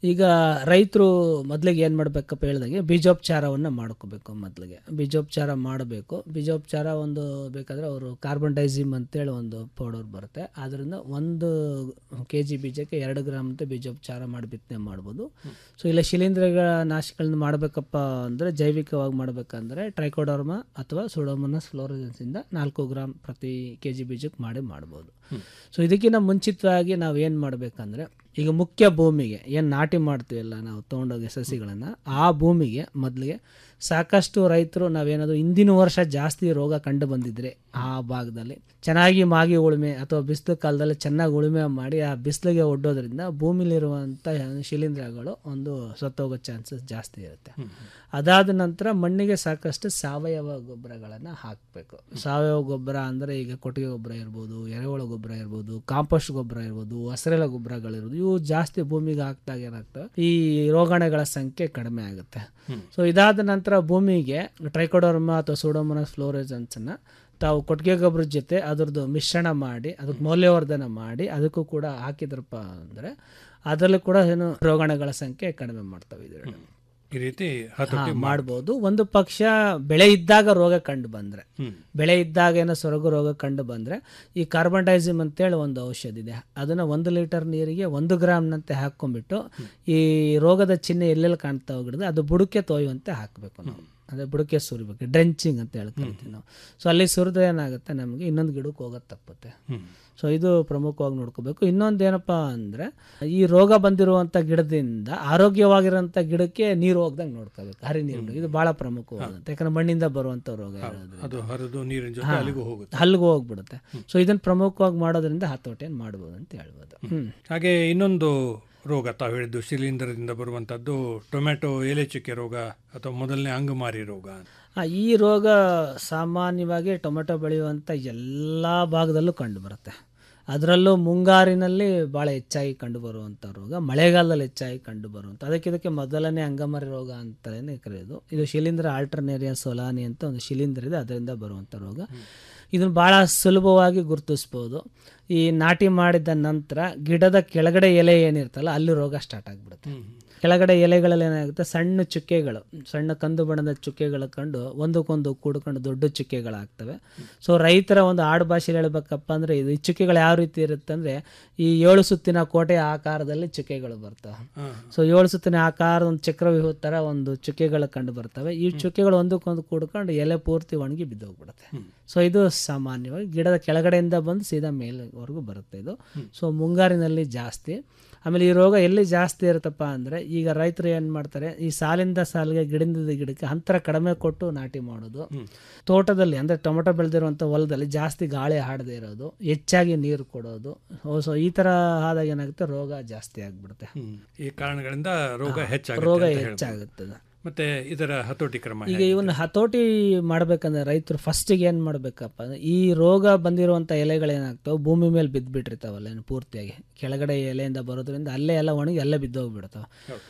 ಈಗ ರೈತರು ಮೊದಲಿಗೆ ಏನು ಮಾಡಬೇಕಪ್ಪ ಹೇಳ್ದಂಗೆ ಬೀಜೋಪಚಾರವನ್ನು ಮಾಡ್ಕೋಬೇಕು ಮೊದಲಿಗೆ ಬೀಜೋಪಚಾರ ಮಾಡಬೇಕು ಬೀಜೋಪಚಾರ ಒಂದು ಬೇಕಾದರೆ ಅವರು ಕಾರ್ಬನ್ ಡೈಸಿಮ್ ಅಂತೇಳಿ ಒಂದು ಪೌಡರ್ ಬರುತ್ತೆ ಅದರಿಂದ ಒಂದು ಕೆ ಜಿ ಬೀಜಕ್ಕೆ ಎರಡು ಗ್ರಾಮ್ ಅಂತ ಬೀಜೋಪಚಾರ ಮಾಡಿ ಬಿತ್ತನೆ ಮಾಡ್ಬೋದು ಸೊ ಇಲ್ಲ ಶಿಲೀಂಧ್ರಗಳ ನಾಶಗಳನ್ನ ಮಾಡಬೇಕಪ್ಪ ಅಂದರೆ ಜೈವಿಕವಾಗಿ ಮಾಡಬೇಕಂದ್ರೆ ಟ್ರೈಕೋಡರ್ಮ ಅಥವಾ ಸುಡೋಮನಸ್ ಫ್ಲೋರಜನ್ಸಿಂದ ನಾಲ್ಕು ಗ್ರಾಮ್ ಪ್ರತಿ ಕೆ ಜಿ ಬೀಜಕ್ಕೆ ಮಾಡಿ ಮಾಡ್ಬೋದು ಸೊ ಇದಕ್ಕಿಂತ ಮುಂಚಿತವಾಗಿ ನಾವು ಏನು ಮಾಡಬೇಕಂದ್ರೆ ಈಗ ಮುಖ್ಯ ಭೂಮಿಗೆ ಏನು ನಾಟಿ ಮಾಡ್ತೀವಲ್ಲ ನಾವು ತೊಗೊಂಡೋಗಿ ಸಸಿಗಳನ್ನು ಆ ಭೂಮಿಗೆ ಮೊದಲಿಗೆ ಸಾಕಷ್ಟು ರೈತರು ನಾವೇನಾದರೂ ಹಿಂದಿನ ವರ್ಷ ಜಾಸ್ತಿ ರೋಗ ಕಂಡು ಬಂದಿದ್ರೆ ಆ ಭಾಗದಲ್ಲಿ ಚೆನ್ನಾಗಿ ಮಾಗಿ ಉಳುಮೆ ಅಥವಾ ಬಿಸಿಲು ಕಾಲದಲ್ಲಿ ಚೆನ್ನಾಗಿ ಉಳುಮೆ ಮಾಡಿ ಆ ಬಿಸಿಲಿಗೆ ಒಡ್ಡೋದ್ರಿಂದ ಭೂಮಿಲಿರುವಂಥ ಶಿಲೀಂಧ್ರಗಳು ಒಂದು ಸತ್ತೋಗೋ ಚಾನ್ಸಸ್ ಜಾಸ್ತಿ ಇರುತ್ತೆ ಅದಾದ ನಂತರ ಮಣ್ಣಿಗೆ ಸಾಕಷ್ಟು ಸಾವಯವ ಗೊಬ್ಬರಗಳನ್ನು ಹಾಕಬೇಕು ಸಾವಯವ ಗೊಬ್ಬರ ಅಂದರೆ ಈಗ ಕೊಟ್ಟಿಗೆ ಗೊಬ್ಬರ ಇರ್ಬೋದು ಎರೆಹುಳ ಗೊಬ್ಬರ ಇರ್ಬೋದು ಕಾಂಪೋಸ್ಟ್ ಗೊಬ್ಬರ ಇರ್ಬೋದು ಹಸಿರೆಲೆ ಗೊಬ್ಬರಗಳಿರ್ಬೋದು ಇವು ಜಾಸ್ತಿ ಭೂಮಿಗೆ ಹಾಕಿದಾಗ ಏನಾಗ್ತವೆ ಈ ರೋಗಾಣುಗಳ ಸಂಖ್ಯೆ ಕಡಿಮೆ ಆಗುತ್ತೆ ಸೊ ಇದಾದ ನಂತರ ಭೂಮಿಗೆ ಟ್ರೈಕೋಡರ್ಮ ಅಥವಾ ಸೂಡೋಮೋನಸ್ ಫ್ಲೋರೆಜನ್ಸನ್ನು ತಾವು ಕೊಟ್ಟಿಗೆ ಗೊಬ್ಬರದ ಜೊತೆ ಅದ್ರದ್ದು ಮಿಶ್ರಣ ಮಾಡಿ ಅದಕ್ಕೆ ಮೌಲ್ಯವರ್ಧನ ಮಾಡಿ ಅದಕ್ಕೂ ಕೂಡ ಹಾಕಿದ್ರಪ್ಪ ಅಂದರೆ ಅದರಲ್ಲೂ ಕೂಡ ಏನು ರೋಗಾಣುಗಳ ಸಂಖ್ಯೆ ಕಡಿಮೆ ಮಾಡ್ತವೆ ಇದರಲ್ಲಿ ಈ ರೀತಿ ಹತೋಟಿ ಹಾ, ಮಾಡ್ಬೋದು ಒಂದು ಪಕ್ಷ ಬೆಳೆ ಇದ್ದಾಗ ರೋಗ ಕಂಡು ಬಂದ್ರೆ ಬೆಳೆ ಇದ್ದಾಗ ಏನೋ ಸೊರಗು ರೋಗ ಕಂಡು ಬಂದ್ರೆ ಈ ಕಾರ್ಬನ್ ಡೈಸಿಮ್ ಅಂತೇಳಿ ಒಂದು ಔಷಧ ಇದೆ ಅದನ್ನ ಒಂದು ಲೀಟರ್ ನೀರಿಗೆ ಒಂದು ಗ್ರಾಮ್ನಂತೆ ಹಾಕೊಂಡ್ಬಿಟ್ಟು ಈ ರೋಗದ ಚಿಹ್ನೆ ಎಲ್ಲೆಲ್ಲಿ ಕಾಣ್ತಾ ಹೋಗಿದ್ರೆ ಅದು ಬುಡಕ್ಕೆ ತೋಯುವಂತೆ ಹಾಕಬೇಕು ನಾವು ಅದೇ ಬುಡಕ್ಕೆ ಸುರಿಬೇಕು ಡ್ರೆಂಚಿಂಗ್ ಅಂತ ಹೇಳಿ ಕರಿತೀವಿ ನಾವು ಸೊ ಅಲ್ಲಿ ಸುರಿದ್ರೆ ಏನಾಗುತ್ತೆ ನಮಗೆ ಇನ್ನೊಂದು ಗಿಡಕ್ಕೆ ಹೋಗೋದು ತಪ್ಪುತ್ತೆ ಸೊ ಇದು ಪ್ರಮುಖವಾಗಿ ನೋಡ್ಕೋಬೇಕು ಇನ್ನೊಂದು ಏನಪ್ಪ ಅಂದರೆ ಈ ರೋಗ ಬಂದಿರುವಂಥ ಗಿಡದಿಂದ ಆರೋಗ್ಯವಾಗಿರೋಂಥ ಗಿಡಕ್ಕೆ ನೀರು ಹೋಗ್ದಂಗೆ ನೋಡ್ಕೋಬೇಕು ಹರಿ ನೀರು ಇದು ಭಾಳ ಪ್ರಮುಖವಾಗುತ್ತೆ ಯಾಕಂದ್ರೆ ಮಣ್ಣಿಂದ ಬರುವಂಥ ರೋಗ ಇರೋದ್ರಿಂದ ಅದು ಹರಿದು ನೀರಿನ ಜೊತೆ ಅಲ್ಲಿಗೂ ಹೋಗುತ್ತೆ ಹಲ್ಗೂ ಹೋಗ್ಬಿಡುತ್ತೆ ಸೊ ಇದನ್ನು ಪ್ರಮುಖವಾಗಿ ಮಾಡೋದ್ರಿಂದ ಹತೋಟಿಯನ್ನು ಮಾಡ್ಬೋದು ಅಂತ ಹೇಳ್ಬೋದು ಹ್ಮ್ ಹಾಗೆ ಇನ್ನೊಂದು ರೋಗ ತಾವು ಹೇಳಿದ್ದು ಶಿಲೀಂಧ್ರದಿಂದ ಬರುವಂಥದ್ದು ಟೊಮೆಟೊ ಎಲೆ ಚುಕ್ಕೆ ರೋಗ ಅಥವಾ ಮೊದಲನೇ ಅಂಗಮಾರಿ ರೋಗ ಆ, ಈ ರೋಗ ಸಾಮಾನ್ಯವಾಗಿ ಟೊಮೆಟೊ ಬೆಳೆಯುವಂಥ ಎಲ್ಲ ಭಾಗದಲ್ಲೂ ಕಂಡು ಬರುತ್ತೆ ಅದರಲ್ಲೂ ಮುಂಗಾರಿನಲ್ಲಿ ಭಾಳ ಹೆಚ್ಚಾಗಿ ಕಂಡು ಬರುವಂಥ ರೋಗ ಮಳೆಗಾಲದಲ್ಲಿ ಹೆಚ್ಚಾಗಿ ಕಂಡು ಬರುವಂಥ ಅದಕ್ಕೆ ಇದಕ್ಕೆ ಮೊದಲನೇ ಅಂಗಮಾರಿ ರೋಗ ಅಂತಲೇ ಕರೆಯೋದು ಇದು ಶಿಲೀಂಧ್ರ ಆಲ್ಟರ್ನೇರಿಯಾ ಸೊಲಾನಿ ಅಂತ ಒಂದು ಶಿಲೀಂಧ್ರ ಇದೆ ಅದರಿಂದ ಬರುವಂಥ ರೋಗ ಇದನ್ನು ಭಾಳ ಸುಲಭವಾಗಿ ಗುರುತಿಸ್ಬೋದು ಈ ನಾಟಿ ಮಾಡಿದ ನಂತರ ಗಿಡದ ಕೆಳಗಡೆ ಎಲೆ ಏನಿರ್ತಲ್ಲ ಅಲ್ಲಿ ರೋಗ ಸ್ಟಾರ್ಟ್ ಆಗಿಬಿಡುತ್ತೆ ಕೆಳಗಡೆ ಎಲೆಗಳಲ್ಲಿ ಏನಾಗುತ್ತೆ ಸಣ್ಣ ಚುಕ್ಕೆಗಳು ಸಣ್ಣ ಕಂದು ಬಣ್ಣದ ಚುಕ್ಕೆಗಳು ಕಂಡು ಒಂದಕ್ಕೊಂದು ಕೂಡ್ಕೊಂಡು ದೊಡ್ಡ ಚುಕ್ಕೆಗಳಾಗ್ತವೆ ಸೊ ರೈತರ ಒಂದು ಆಡು ಭಾಷೆಯಲ್ಲಿ ಹೇಳ್ಬೇಕಪ್ಪ ಅಂದರೆ ಇದು ಈ ಚುಕ್ಕೆಗಳು ಯಾವ ರೀತಿ ಇರುತ್ತೆ ಅಂದರೆ ಈ ಏಳು ಸುತ್ತಿನ ಕೋಟೆಯ ಆಕಾರದಲ್ಲಿ ಚುಕ್ಕೆಗಳು ಬರ್ತವೆ ಸೊ ಏಳು ಸುತ್ತಿನ ಆಕಾರ ಒಂದು ಚಕ್ರವ್ಯೂಹ ಥರ ಒಂದು ಚುಕ್ಕೆಗಳು ಕಂಡು ಬರ್ತವೆ ಈ ಚುಕ್ಕೆಗಳು ಒಂದಕ್ಕೊಂದು ಕೂಡ್ಕೊಂಡು ಎಲೆ ಪೂರ್ತಿ ಒಣಗಿ ಬಿದ್ದೋಗ್ಬಿಡುತ್ತೆ ಸೊ ಇದು ಸಾಮಾನ್ಯವಾಗಿ ಗಿಡದ ಕೆಳಗಡೆಯಿಂದ ಬಂದು ಸೀದಾ ಮೇಲೆವರೆಗೂ ಬರುತ್ತೆ ಇದು ಸೊ ಮುಂಗಾರಿನಲ್ಲಿ ಜಾಸ್ತಿ ಆಮೇಲೆ ಈ ರೋಗ ಎಲ್ಲಿ ಜಾಸ್ತಿ ಇರುತ್ತಪ್ಪ ಅಂದರೆ ಈಗ ರೈತರು ಏನು ಮಾಡ್ತಾರೆ ಈ ಸಾಲಿಂದ ಸಾಲಿಗೆ ಗಿಡದಿಂದ ಗಿಡಕ್ಕೆ ಅಂತರ ಕಡಿಮೆ ಕೊಟ್ಟು ನಾಟಿ ಮಾಡೋದು ತೋಟದಲ್ಲಿ ಅಂದರೆ ಟೊಮೆಟೊ ಬೆಳೆದಿರುವಂಥ ಹೊಲದಲ್ಲಿ ಜಾಸ್ತಿ ಗಾಳಿ ಹಾಡದೇ ಇರೋದು ಹೆಚ್ಚಾಗಿ ನೀರು ಕೊಡೋದು ಸೊ ಈ ಥರ ಆದಾಗ ಏನಾಗುತ್ತೆ ರೋಗ ಜಾಸ್ತಿ ಆಗಿಬಿಡುತ್ತೆ ಈ ಕಾರಣಗಳಿಂದ ರೋಗ ರೋಗ ಹೆಚ್ಚಾಗುತ್ತೆ ಅಂತ ಹೇಳ್ಬೋದು. ಹೆಚ್ಚಾಗುತ್ತದೆ ಮತ್ತೆ ಇದರ ಹತೋಟಿ ಕ್ರಮ ಈಗ ಹೇಗೆ? ಇವನ್ನ ಹತೋಟಿ ಮಾಡ್ಬೇಕಂದ್ರೆ ರೈತರು ಫಸ್ಟಿಗೆ ಏನು ಮಾಡಬೇಕಪ್ಪ ಅಂದ್ರೆ ಈ ರೋಗ ಬಂದಿರುವಂಥ ಎಲೆಗಳೇನಾಗ್ತಾವೆ ಭೂಮಿ ಮೇಲೆ ಬಿದ್ದುಬಿಟ್ಟಿರ್ತಾವಲ್ಲ ಏನು ಪೂರ್ತಿಯಾಗಿ ಕೆಳಗಡೆ ಎಲೆಯಿಂದ ಬರೋದ್ರಿಂದ ಅಲ್ಲೇ ಎಲ್ಲ ಒಣಗಿ ಅಲ್ಲೇ ಬಿದ್ದೋಗ್ಬಿಡ್ತಾವೆ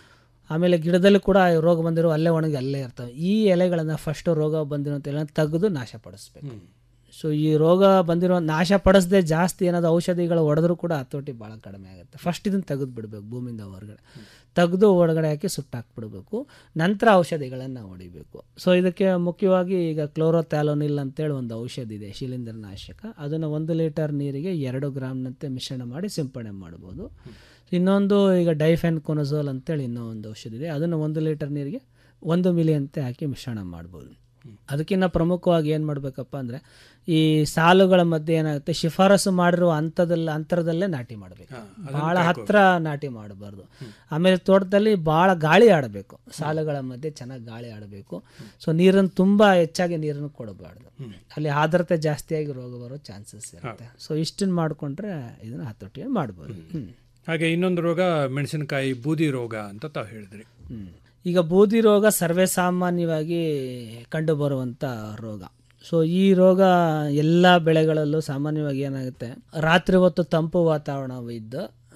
ಆಮೇಲೆ ಗಿಡದಲ್ಲಿ ಕೂಡ ಈ ರೋಗ ಬಂದಿರೋ ಅಲ್ಲೇ ಒಣಗಿ ಅಲ್ಲೇ ಇರ್ತವೆ ಈ ಎಲೆಗಳನ್ನು ಫಸ್ಟ್ ರೋಗ ಬಂದಿರುವಂಥ ಎಲೆನ ತೆಗೆದು ನಾಶಪಡಿಸ್ಬೇಕು ಸೊ ಈ ರೋಗ ಬಂದಿರೋ ನಾಶ ಪಡಿಸದೆ ಜಾಸ್ತಿ ಏನಾದ್ರು ಔಷಧಿಗಳು ಹೊಡೆದ್ರೂ ಕೂಡ ಹತೋಟಿ ಭಾಳ ಕಡಿಮೆ ಆಗುತ್ತೆ ಫಸ್ಟ್ ಇದನ್ನು ತೆಗೆದು ಬಿಡಬೇಕು ಭೂಮಿಯಿಂದ ಹೊರಗಡೆ ತೆಗೆದು ಒಳಗಡೆ ಹಾಕಿ ಸುಟ್ಟಾಕ್ಬಿಡ್ಬೇಕು ನಂತರ ಔಷಧಿಗಳನ್ನು ಹೊಡಿಬೇಕು ಸೊ ಇದಕ್ಕೆ ಮುಖ್ಯವಾಗಿ ಈಗ ಕ್ಲೋರೋಥ್ಯಾಲೋನಿಲ್ ಅಂತೇಳಿ ಒಂದು ಔಷಧಿ ಇದೆ ಶಿಲೀಂಧ್ರನಾಶಕ ಅದನ್ನು ಒಂದು ಲೀಟರ್ ನೀರಿಗೆ ಎರಡು ಗ್ರಾಮ್ನಂತೆ ಮಿಶ್ರಣ ಮಾಡಿ ಸಿಂಪಡಣೆ ಮಾಡ್ಬೋದು ಇನ್ನೊಂದು ಈಗ ಡೈಫೆನ್ ಕೊನೋಸೋಲ್ ಅಂತೇಳಿ ಇನ್ನೂ ಒಂದು ಔಷಧಿ ಇದೆ ಅದನ್ನು ಒಂದು ಲೀಟರ್ ನೀರಿಗೆ ಒಂದು ಮಿಲಿ ಅಂತೆ ಹಾಕಿ ಮಿಶ್ರಣ ಮಾಡ್ಬೋದು ಅದಕ್ಕಿಂತ ಪ್ರಮುಖವಾಗಿ ಏನು ಮಾಡಬೇಕಪ್ಪ ಅಂದರೆ ಈ ಸಾಲುಗಳ ಮಧ್ಯೆ ಏನಾಗುತ್ತೆ ಶಿಫಾರಸು ಮಾಡಿರುವ ಹಂತದಲ್ಲಿ ಅಂತರದಲ್ಲೇ ನಾಟಿ ಮಾಡಬೇಕು ಭಾಳ ಹತ್ರ ನಾಟಿ ಮಾಡಬಾರ್ದು ಆಮೇಲೆ ತೋಟದಲ್ಲಿ ಭಾಳ ಗಾಳಿ ಆಡಬೇಕು ಸಾಲುಗಳ ಮಧ್ಯೆ ಚೆನ್ನಾಗಿ ಗಾಳಿ ಆಡಬೇಕು ಸೊ ನೀರನ್ನು ತುಂಬ ಹೆಚ್ಚಾಗಿ ನೀರನ್ನು ಕೊಡಬಾರ್ದು ಅಲ್ಲಿ ಆರ್ದ್ರತೆ ಜಾಸ್ತಿಯಾಗಿ ರೋಗ ಬರೋ ಚಾನ್ಸಸ್ ಇರುತ್ತೆ ಸೊ ಇಷ್ಟನ್ನು ಮಾಡಿಕೊಂಡ್ರೆ ಇದನ್ನು ಹತೋಟಿ ಮಾಡ್ಬೋದು ಹ್ಮ್. ಹಾಗೆ ಇನ್ನೊಂದು ರೋಗ ಮೆಣಸಿನಕಾಯಿ ಬೂದಿ ರೋಗ ಅಂತ ತಾವು ಹೇಳಿದ್ರಿ ಹ್ಮ್. ಈಗ ಬೂದಿ ರೋಗ ಸರ್ವೇ ಸಾಮಾನ್ಯವಾಗಿ ಕಂಡುಬರುವಂಥ ರೋಗ ಸೊ ಈ ರೋಗ ಎಲ್ಲ ಬೆಳೆಗಳಲ್ಲೂ ಸಾಮಾನ್ಯವಾಗಿ ಏನಾಗುತ್ತೆ ರಾತ್ರಿ ಹೊತ್ತು ತಂಪು ವಾತಾವರಣವಿದ್ದು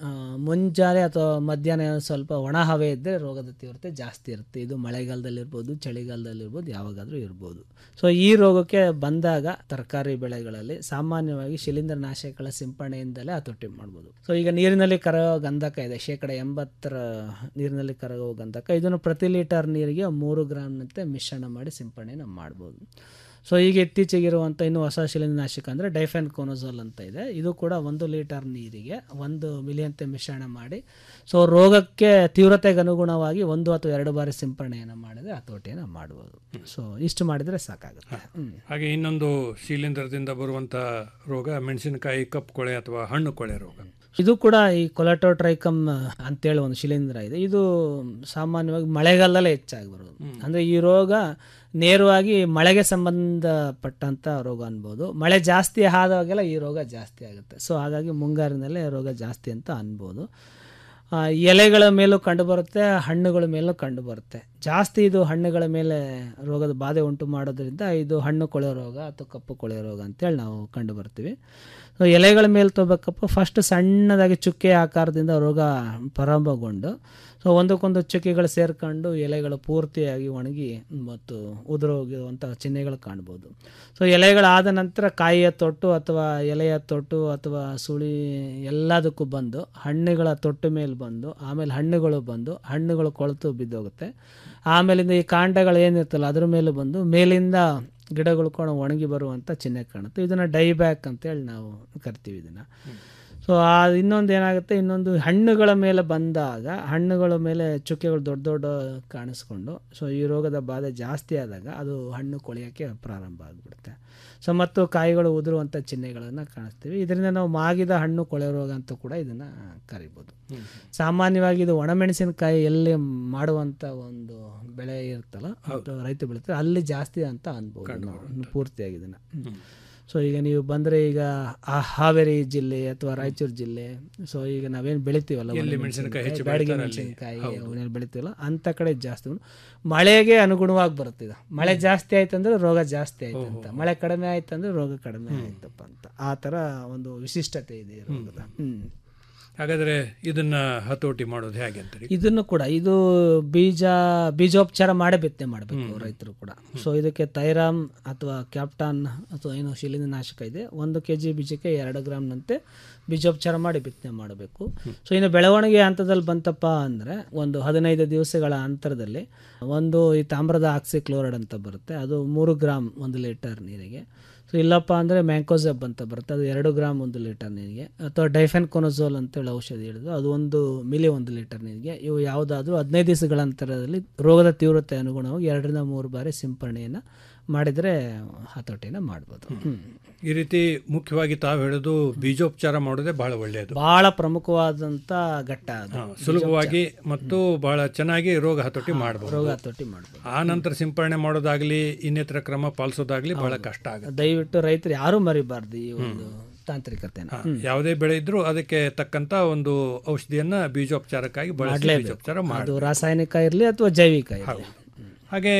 ಆ, ಮುಂಜಾನೆ ಅಥವಾ ಮಧ್ಯಾಹ್ನ ಸ್ವಲ್ಪ ಒಣ ಹವೆ ಇದ್ದರೆ ರೋಗದ ತೀವ್ರತೆ ಜಾಸ್ತಿ ಇರುತ್ತೆ ಇದು ಮಳೆಗಾಲದಲ್ಲಿರ್ಬೋದು ಚಳಿಗಾಲದಲ್ಲಿರ್ಬೋದು ಯಾವಾಗಾದರೂ ಇರ್ಬೋದು ಸೊ ಈ ರೋಗಕ್ಕೆ ಬಂದಾಗ ತರಕಾರಿ ಬೆಳೆಗಳಲ್ಲಿ ಸಾಮಾನ್ಯವಾಗಿ ಶಿಲೀಂಧ್ರ ನಾಶಕಗಳ ಸಿಂಪರಣೆಯಿಂದಲೇ ಹತೋಟಿ ಮಾಡ್ಬೋದು ಸೊ ಈಗ ನೀರಿನಲ್ಲಿ ಕರಗೋ ಗಂಧಕ ಇದೆ ಶೇಕಡ ಎಂಬತ್ತರ ನೀರಿನಲ್ಲಿ ಕರಗೋ ಗಂಧಕ ಇದನ್ನು ಪ್ರತಿ ಲೀಟರ್ ನೀರಿಗೆ ಮೂರು ಗ್ರಾಮ್ನಂತೆ ಮಿಶ್ರಣ ಮಾಡಿ ಸಿಂಪರಣೆನ ಮಾಡ್ಬೋದು ಸೊ ಈಗ ಇತ್ತೀಚೆಗಿರುವಂಥ ಇನ್ನು ಹೊಸ ಶಿಲೀಂಧ್ರನಾಶಕ ಅಂದರೆ ಡೈಫೆನ್ ಕೋನೋಸೋಲ್ ಅಂತ ಇದೆ ಇದು ಕೂಡ ಒಂದು ಲೀಟರ್ ನೀರಿಗೆ ಒಂದು ಮಿಲಿಯಂತೆ ಮಿಶ್ರಣ ಮಾಡಿ ಸೊ ರೋಗಕ್ಕೆ ತೀವ್ರತೆಗೆ ಅನುಗುಣವಾಗಿ ಒಂದು ಅಥವಾ ಎರಡು ಬಾರಿ ಸಿಂಪರಣೆಯನ್ನು ಮಾಡಿದರೆ ಹತೋಟಿಯನ್ನು ಮಾಡ್ಬೋದು ಸೊ ಇಷ್ಟು ಮಾಡಿದರೆ ಸಾಕಾಗುತ್ತೆ ಹ್ಮ್. ಹಾಗೆ ಇನ್ನೊಂದು ಶಿಲೀಂಧ್ರದಿಂದ ಬರುವಂಥ ರೋಗ ಮೆಣಸಿನಕಾಯಿ ಕಪ್ಪು ಕೊಳೆ ಅಥವಾ ಹಣ್ಣು ಕೊಳೆ ರೋಗ ಇದು ಕೂಡ ಈ ಕೊಲೆಟೋಟ್ರೈಕಮ್ ಅಂತೇಳಿ ಒಂದು ಶಿಲೀಂಧ್ರ ಇದೆ ಇದು ಸಾಮಾನ್ಯವಾಗಿ ಮಳೆಗಾಲದಲ್ಲೇ ಹೆಚ್ಚಾಗಿ ಬರೋದು ಅಂದರೆ ಈ ರೋಗ ನೇರವಾಗಿ ಮಳೆಗೆ ಸಂಬಂಧಪಟ್ಟಂಥ ರೋಗ ಅನ್ಬೋದು ಮಳೆ ಜಾಸ್ತಿ ಆದಾಗೆಲ್ಲ ಈ ರೋಗ ಜಾಸ್ತಿ ಆಗುತ್ತೆ ಸೊ ಹಾಗಾಗಿ ಮುಂಗಾರಿನಲ್ಲೇ ರೋಗ ಜಾಸ್ತಿ ಅಂತ ಅನ್ಬೋದು ಆ, ಎಲೆಗಳ ಮೇಲೂ ಕಂಡುಬರುತ್ತೆ ಹಣ್ಣುಗಳ ಮೇಲೂ ಕಂಡುಬರುತ್ತೆ ಜಾಸ್ತಿ ಇದು ಹಣ್ಣುಗಳ ಮೇಲೆ ರೋಗದ ಬಾಧೆ ಉಂಟು ಮಾಡೋದ್ರಿಂದ ಇದು ಹಣ್ಣು ಕೊಳೆ ರೋಗ ಅಥವಾ ಕಪ್ಪು ಕೊಳೆ ರೋಗ ಅಂತೇಳಿ ನಾವು ಕಂಡು ಬರ್ತೀವಿ ಸೊ ಎಲೆಗಳ ಮೇಲೆ ತಗೋಬೇಕಪ್ಪ ಫಸ್ಟ್ ಸಣ್ಣದಾಗಿ ಚುಕ್ಕೆ ಆಕಾರದಿಂದ ರೋಗ ಪ್ರಾರಂಭಗೊಂಡು ಸೊ ಒಂದಕ್ಕೊಂದು ಚುಕ್ಕೆಗಳು ಸೇರ್ಕೊಂಡು ಎಲೆಗಳು ಪೂರ್ತಿಯಾಗಿ ಒಣಗಿ ಮತ್ತು ಉದುರೋಗಿರುವಂಥ ಚಿಹ್ನೆಗಳು ಕಾಣ್ಬೋದು ಸೊ ಎಲೆಗಳಾದ ನಂತರ ಕಾಯಿಯ ತೊಟ್ಟು ಅಥವಾ ಎಲೆಯ ತೊಟ್ಟು ಅಥವಾ ಸುಳಿ ಎಲ್ಲದಕ್ಕೂ ಬಂದು ಹಣ್ಣುಗಳ ತೊಟ್ಟು ಮೇಲೆ ಬಂದು ಆಮೇಲೆ ಹಣ್ಣುಗಳು ಬಂದು ಹಣ್ಣುಗಳು ಕೊಳೆತು ಬಿದ್ದೋಗುತ್ತೆ ಆಮೇಲಿಂದ ಈ ಕಾಂಡಗಳು ಏನಿರ್ತಲ್ಲ ಅದ್ರ ಮೇಲೆ ಬಂದು ಮೇಲಿಂದ ಗಿಡಗಳು ಕೂಡ ಒಣಗಿ ಬರುವಂಥ ಚಿಹ್ನೆ ಕಾಣುತ್ತೆ ಇದನ್ನು ಡೈಬ್ಯಾಕ್ ಅಂತೇಳಿ ನಾವು ಕರಿತೀವಿ ಇದನ್ನು ಸೊ ಆ ಇನ್ನೊಂದು ಏನಾಗುತ್ತೆ ಇನ್ನೊಂದು ಹಣ್ಣುಗಳ ಮೇಲೆ ಬಂದಾಗ ಹಣ್ಣುಗಳ ಮೇಲೆ ಚುಕ್ಕೆಗಳು ದೊಡ್ಡ ದೊಡ್ಡ ಕಾಣಿಸ್ಕೊಂಡು ಸೊ ಈ ರೋಗದ ಬಾಧೆ ಜಾಸ್ತಿ ಆದಾಗ ಅದು ಹಣ್ಣು ಕೊಳೆಯೋಕ್ಕೆ ಪ್ರಾರಂಭ ಆಗಿಬಿಡುತ್ತೆ ಸೊ ಮತ್ತು ಕಾಯಿಗಳು ಉದುರುವಂಥ ಚಿಹ್ನೆಗಳನ್ನು ಕಾಣಿಸ್ತೀವಿ ಇದರಿಂದ ನಾವು ಮಾಗಿದ ಹಣ್ಣು ಕೊಳೆ ರೋಗ ಅಂತ ಕೂಡ ಇದನ್ನು ಕರಿಬೋದು ಸಾಮಾನ್ಯವಾಗಿ ಇದು ಒಣಮೆಣಸಿನಕಾಯಿ ಎಲ್ಲಿ ಮಾಡುವಂಥ ಒಂದು ಬೆಳೆ ಇರುತ್ತಲ್ಲ ಅದು ರೈತ ಬೆಳೀತಾರೆ ಅಲ್ಲಿ ಜಾಸ್ತಿ ಅಂತ ಅನ್ಬೋದು ನಾವು ಪೂರ್ತಿಯಾಗಿ ಇದನ್ನು ಸೊ ಈಗ ನೀವು ಬಂದರೆ ಈಗ ಆ ಹಾವೇರಿ ಜಿಲ್ಲೆ ಅಥವಾ ರಾಯಚೂರು ಜಿಲ್ಲೆ ಸೊ ಈಗ ನಾವೇನು ಬೆಳಿತೀವಲ್ಲ ಒಣ ಮೆಣಸಿನಕಾಯಿ ಹೆಚ್ಚು ಬ್ಯಾಡಗಿ ಬೆಳೀತಾರೆ ಅಲ್ಲಿ. ಮೆಣಸಿನಕಾಯಿ ಅವನ್ನೆಲ್ಲ ಬೆಳಿತೀವಲ್ಲ ಅಂಥ ಕಡೆ ಜಾಸ್ತಿ ಉಂಟು. ಮಳೆಗೆ ಅನುಗುಣವಾಗಿ ಬರುತ್ತೆ ಇದು ಮಳೆ ಜಾಸ್ತಿ ಆಯ್ತು ಅಂದ್ರೆ ರೋಗ ಜಾಸ್ತಿ ಆಯ್ತು ಅಂತ ಮಳೆ ಕಡಿಮೆ ಆಯ್ತು ಅಂದ್ರೆ ರೋಗ ಕಡಿಮೆ ಆಯ್ತಪ್ಪ ಅಂತ ಆ ಥರ ಒಂದು ವಿಶಿಷ್ಟತೆ ಇದೆ ಈ ರೋಗದ ಹ್ಮ್ ಹಾಗಾದರೆ ಇದನ್ನ ಹತೋಟಿ ಮಾಡೋದು ಹೇಗೆ ಅಂತೀರಿ ಇದನ್ನು ಕೂಡ ಇದು ಬೀಜ ಬೀಜೋಪಚಾರ ಮಾಡೇ ಬಿತ್ತನೆ ಮಾಡಬೇಕು ರೈತರು ಕೂಡ ಸೊ ಇದಕ್ಕೆ ತೈರಾಮ್ ಅಥವಾ ಕ್ಯಾಪ್ಟಾನ್ ಅಥವಾ ಏನು ಶಿಲೀಂಧ್ರ ನಾಶಕ ಇದೆ ಒಂದು ಕೆ ಜಿ ಬೀಜಕ್ಕೆ ಎರಡು ಗ್ರಾಮ್ನಂತೆ ಬೀಜೋಪಚಾರ ಮಾಡಿ ಬಿತ್ತನೆ ಮಾಡಬೇಕು ಸೊ ಇನ್ನು ಬೆಳವಣಿಗೆ ಹಂತದಲ್ಲಿ ಬಂತಪ್ಪ ಅಂದರೆ ಒಂದು ಹದಿನೈದು ದಿವಸಗಳ ಅಂತರದಲ್ಲಿ ಒಂದು ಈ ತಾಮ್ರದ ಆಕ್ಸಿಕ್ಲೋರೈಡ್ ಅಂತ ಬರುತ್ತೆ ಅದು ಮೂರು ಗ್ರಾಮ್ ಒಂದು ಲೀಟರ್ ನೀರಿಗೆ ಸೊ ಇಲ್ಲಪ್ಪ ಅಂದರೆ ಮ್ಯಾಂಕೋಸೆಬ್ ಅಂತ ಬರುತ್ತೆ ಅದು ಎರಡು ಗ್ರಾಮ್ ಒಂದು ಲೀಟರ್ ನೀರಿಗೆ ಅಥವಾ ಡೈಫೆನ್ ಕೊನೋಸೋಲ್ ಅಂತೇಳಿ ಔಷಧಿ ಹಿಡಿದು ಅದು ಒಂದು ಮಿಲಿ ಒಂದು ಲೀಟರ್ ನೀರಿಗೆ ಇವು ಯಾವುದಾದ್ರೂ ಹದಿನೈದು ದಿವಸಗಳ ಅಂತರದಲ್ಲಿ ರೋಗದ ತೀವ್ರತೆ ಅನುಗುಣವಾಗಿ ಎರಡರಿಂದ ಮೂರು ಬಾರಿ ಸಿಂಪರಣೆಯನ್ನು ಮಾಡಿದರೆ ಹತೋಟಿನ ಮಾಡ್ಬೋದು ಹ್ಮ್. ಈ ರೀತಿ ಮುಖ್ಯವಾಗಿ ತಾವು ಹೇಳೋದು ಬೀಜೋಪಚಾರ ಮಾಡೋದೇ ಬಹಳ ಒಳ್ಳೆಯದು ಬಹಳ ಪ್ರಮುಖವಾದಂಥ ಘಟ್ಟ ಅದು ಹಾ, ಸುಲಭವಾಗಿ ಮತ್ತು ಬಹಳ ಚೆನ್ನಾಗಿ ರೋಗ ಹತೋಟಿ ಮಾಡಬಹುದು ರೋಗ ಹತೋಟಿ ಮಾಡ್ಬೋದು ಆ ನಂತರ ಸಿಂಪರಣೆ ಮಾಡೋದಾಗ್ಲಿ ಇನ್ನಿತರ ಕ್ರಮ ಪಾಲಿಸೋದಾಗ್ಲಿ ಬಹಳ ಕಷ್ಟ ಆಗುತ್ತೆ ದಯವಿಟ್ಟು ರೈತರು ಯಾರೂ ಮರಿಬಾರ್ದು ಈ ಒಂದು ತಾಂತ್ರಿಕತೆನ ಹಾ, ಯಾವುದೇ ಬೆಳೆ ಇದ್ರೂ ಅದಕ್ಕೆ ತಕ್ಕಂತ ಒಂದು ಔಷಧಿಯನ್ನ ಬೀಜೋಪಚಾರಕ್ಕಾಗಿ ಬಳಸಿ ಬೀಜೋಪಚಾರ ಅದು ಮಾಡಿ ರಾಸಾಯನಿಕ ಇರಲಿ ಅಥವಾ ಜೈವಿಕ ಇರಲಿ ಹಾಗೆ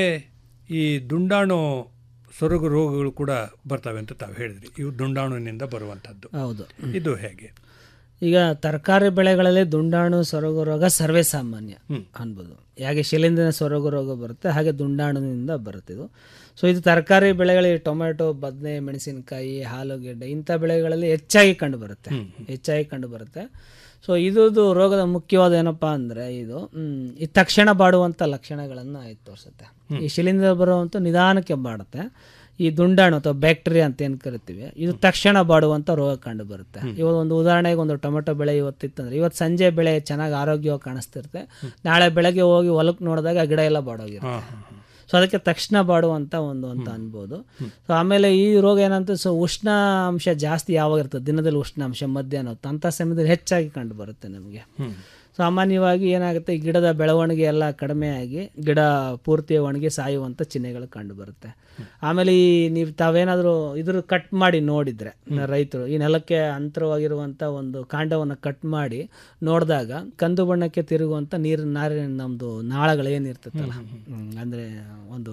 ಈ ದುಂಡಾಣು ಸೊರಗು ರೋಗಗಳು ಕೂಡ ಬರ್ತವೆ ಅಂತ ತಾವು ಹೇಳಿದ್ರಿ ಇವು ದುಂಡಾಣುವಿನಿಂದ ಬರುವಂಥದ್ದು ಹೌದು ಇದು ಹೇಗೆ ಈಗ ತರಕಾರಿ ಬೆಳೆಗಳಲ್ಲಿ ದುಂಡಾಣು ಸೊರಗು ರೋಗ ಸರ್ವೇ ಸಾಮಾನ್ಯ ಅನ್ಬೋದು ಹೇಗೆ ಶಿಲೀಂಧ್ರ ಸೊರಗು ರೋಗ ಬರುತ್ತೆ ಹಾಗೆ ದುಂಡಾಣುವಿನಿಂದ ಬರುತ್ತೆ ಇದು ಸೊ ಇದು ತರಕಾರಿ ಬೆಳೆಗಳಿಗೆ ಟೊಮೆಟೊ ಬದನೆ ಮೆಣಸಿನಕಾಯಿ ಆಲೂಗೆಡ್ಡೆ ಇಂಥ ಬೆಳೆಗಳಲ್ಲಿ ಹೆಚ್ಚಾಗಿ ಕಂಡು ಬರುತ್ತೆ ಹೆಚ್ಚಾಗಿ ಕಂಡು ಬರುತ್ತೆ ಸೊ ಇದು ರೋಗದ ಮುಖ್ಯವಾದ ಏನಪ್ಪಾ ಅಂದರೆ ಇದು ಮ್, ಈ ತಕ್ಷಣ ಬಾಡುವಂಥ ಲಕ್ಷಣಗಳನ್ನು ಆಯ್ತು ತೋರಿಸುತ್ತೆ ಈ ಶಿಲೀಂಧ್ರ ಬರುವಂಥ ನಿಧಾನಕ್ಕೆ ಬಾಡುತ್ತೆ ಈ ದುಂಡಾಣು ಅಥವಾ ಬ್ಯಾಕ್ಟೀರಿಯಾ ಅಂತ ಏನು ಕರಿತೀವಿ ಇದು ತಕ್ಷಣ ಬಾಡುವಂಥ ರೋಗ ಕಂಡು ಬರುತ್ತೆ ಇವಾಗ ಒಂದು ಉದಾಹರಣೆಗೆ ಒಂದು ಟೊಮೆಟೊ ಬೆಳೆ ಇವತ್ತಿತ್ತಂದ್ರೆ ಇವತ್ತು ಸಂಜೆ ಬೆಳೆ ಚೆನ್ನಾಗಿ ಆರೋಗ್ಯವಾಗಿ ಕಾಣಿಸ್ತಿರುತ್ತೆ ನಾಳೆ ಬೆಳಗ್ಗೆ ಹೋಗಿ ಹೊಲಕ್ಕೆ ನೋಡಿದಾಗ ಆ ಗಿಡ ಎಲ್ಲ ಬಾಡೋಗಿರುತ್ತೆ ಸೊ ಅದಕ್ಕೆ ತಕ್ಷಣ ಬಾಡುವಂಥ ಒಂದು ಅಂತ ಅನ್ಬೋದು ಸೊ ಆಮೇಲೆ ಈ ರೋಗ ಏನಂತ ಸೊ ಉಷ್ಣಾಂಶ ಜಾಸ್ತಿ ಯಾವಾಗ ಇರ್ತದೆ ದಿನದಲ್ಲಿ ಉಷ್ಣಾಂಶ ಮಧ್ಯಾಹ್ನ ಹೊತ್ತು ಅಂಥ ಸಮಯದಲ್ಲಿ ಹೆಚ್ಚಾಗಿ ಕಂಡು ಬರುತ್ತೆ ನಮಗೆ ಸಾಮಾನ್ಯವಾಗಿ ಏನಾಗುತ್ತೆ ಈ ಗಿಡದ ಬೆಳವಣಿಗೆ ಎಲ್ಲ ಕಡಿಮೆ ಆಗಿ ಗಿಡ ಪೂರ್ತಿ ಒಣಗಿ ಸಾಯುವಂಥ ಚಿಹ್ನೆಗಳು ಕಂಡು ಬರುತ್ತೆ ಆಮೇಲೆ ಈ ನೀವು ತಾವೇನಾದರೂ ಇದ್ರ ಕಟ್ ಮಾಡಿ ನೋಡಿದ್ರೆ ರೈತರು ಈ ನೆಲಕ್ಕೆ ಅಂತರವಾಗಿರುವಂಥ ಒಂದು ಕಾಂಡವನ್ನು ಕಟ್ ಮಾಡಿ ನೋಡಿದಾಗ ಕಂದು ಬಣ್ಣಕ್ಕೆ ತಿರುಗುವಂಥ ನೀರಿನ ನಾರಿನ ನಮ್ಮದು ನಾಳಗಳು ಏನಿರ್ತೈತಲ್ಲ ಹ್ಮ್, ಅಂದ್ರೆ ಒಂದು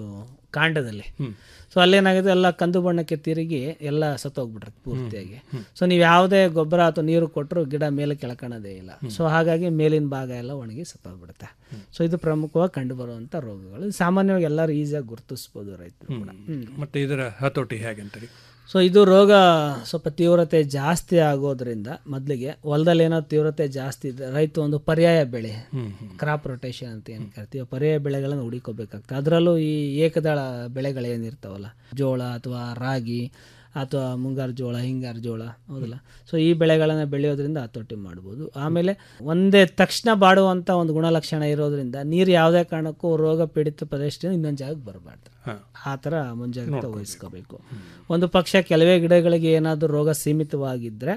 ಕಾಂಡದಲ್ಲಿ ಸೊ ಅಲ್ಲೇನಾಗುತ್ತೆ ಎಲ್ಲ ಕಂದು ಬಣ್ಣಕ್ಕೆ ತಿರುಗಿ ಎಲ್ಲ ಸತ್ತೋಗ್ಬಿಟ್ರೆ ಪೂರ್ತಿಯಾಗಿ ಸೊ ನೀವು ಯಾವುದೇ ಗೊಬ್ಬರ ಅಥವಾ ನೀರು ಕೊಟ್ಟರು ಗಿಡ ಮೇಲೆ ಕೆಳಕಣದೇ ಇಲ್ಲ ಸೊ ಹಾಗಾಗಿ ಮೇಲಿನ ಭಾಗ ಎಲ್ಲ ಒಣಗಿ ಸತ್ತೋಗ್ಬಿಡುತ್ತೆ ಸೊ ಇದು ಪ್ರಮುಖವಾಗಿ ಕಂಡುಬರುವಂಥ ರೋಗಗಳು ಇದು ಸಾಮಾನ್ಯವಾಗಿ ಎಲ್ಲರೂ ಈಸಿಯಾಗಿ ಗುರುತಿಸ್ಬೋದು ರೈತರು ಕೂಡ ಹ್ಮ್. ಮತ್ತೆ ಇದರ ಹತೋಟಿ ಹೇಗಂತೀರಿ ಸೊ ಇದು ರೋಗ ಸ್ವಲ್ಪ ತೀವ್ರತೆ ಜಾಸ್ತಿ ಆಗೋದ್ರಿಂದ ಮೊದಲಿಗೆ ಹೊಲದಲ್ಲಿ ಏನೋ ತೀವ್ರತೆ ಜಾಸ್ತಿ ಇದೆ ರೈತ ಒಂದು ಪರ್ಯಾಯ ಬೆಳೆ ಕ್ರಾಪ್ ರೊಟೇಷನ್ ಅಂತ ಏನು ಕರಿತೀವಿ ಪರ್ಯಾಯ ಬೆಳೆಗಳನ್ನು ಹುಡುಕೋಬೇಕಾಗ್ತದೆ ಅದರಲ್ಲೂ ಈ ಏಕದಳ ಬೆಳೆಗಳೇನಿರ್ತಾವಲ್ಲ ಜೋಳ ಅಥವಾ ರಾಗಿ ಅಥವಾ ಮುಂಗಾರು ಜೋಳ ಹಿಂಗಾರು ಜೋಳ ಹೌದಲ್ಲ ಸೊ ಈ ಬೆಳೆಗಳನ್ನು ಬೆಳೆಯೋದ್ರಿಂದ ಹತೋಟಿ ಮಾಡ್ಬೋದು ಆಮೇಲೆ ಒಂದೇ ತಕ್ಷಣ ಬಾಡುವಂಥ ಒಂದು ಗುಣಲಕ್ಷಣ ಇರೋದ್ರಿಂದ ನೀರು ಯಾವುದೇ ಕಾರಣಕ್ಕೂ ರೋಗ ಪೀಡಿತ ಪ್ರದೇಶದಿಂದ ಇನ್ನೊಂದು ಜಾಗಕ್ಕೆ ಬರಬಾರ್ದು ಆ ಥರ ಮುಂಜಾಗ್ರತೆ ವಹಿಸ್ಕೋಬೇಕು ಒಂದು ಪಕ್ಷ ಕೆಲವೇ ಗಿಡಗಳಿಗೆ ಏನಾದರೂ ರೋಗ ಸೀಮಿತವಾಗಿದ್ದರೆ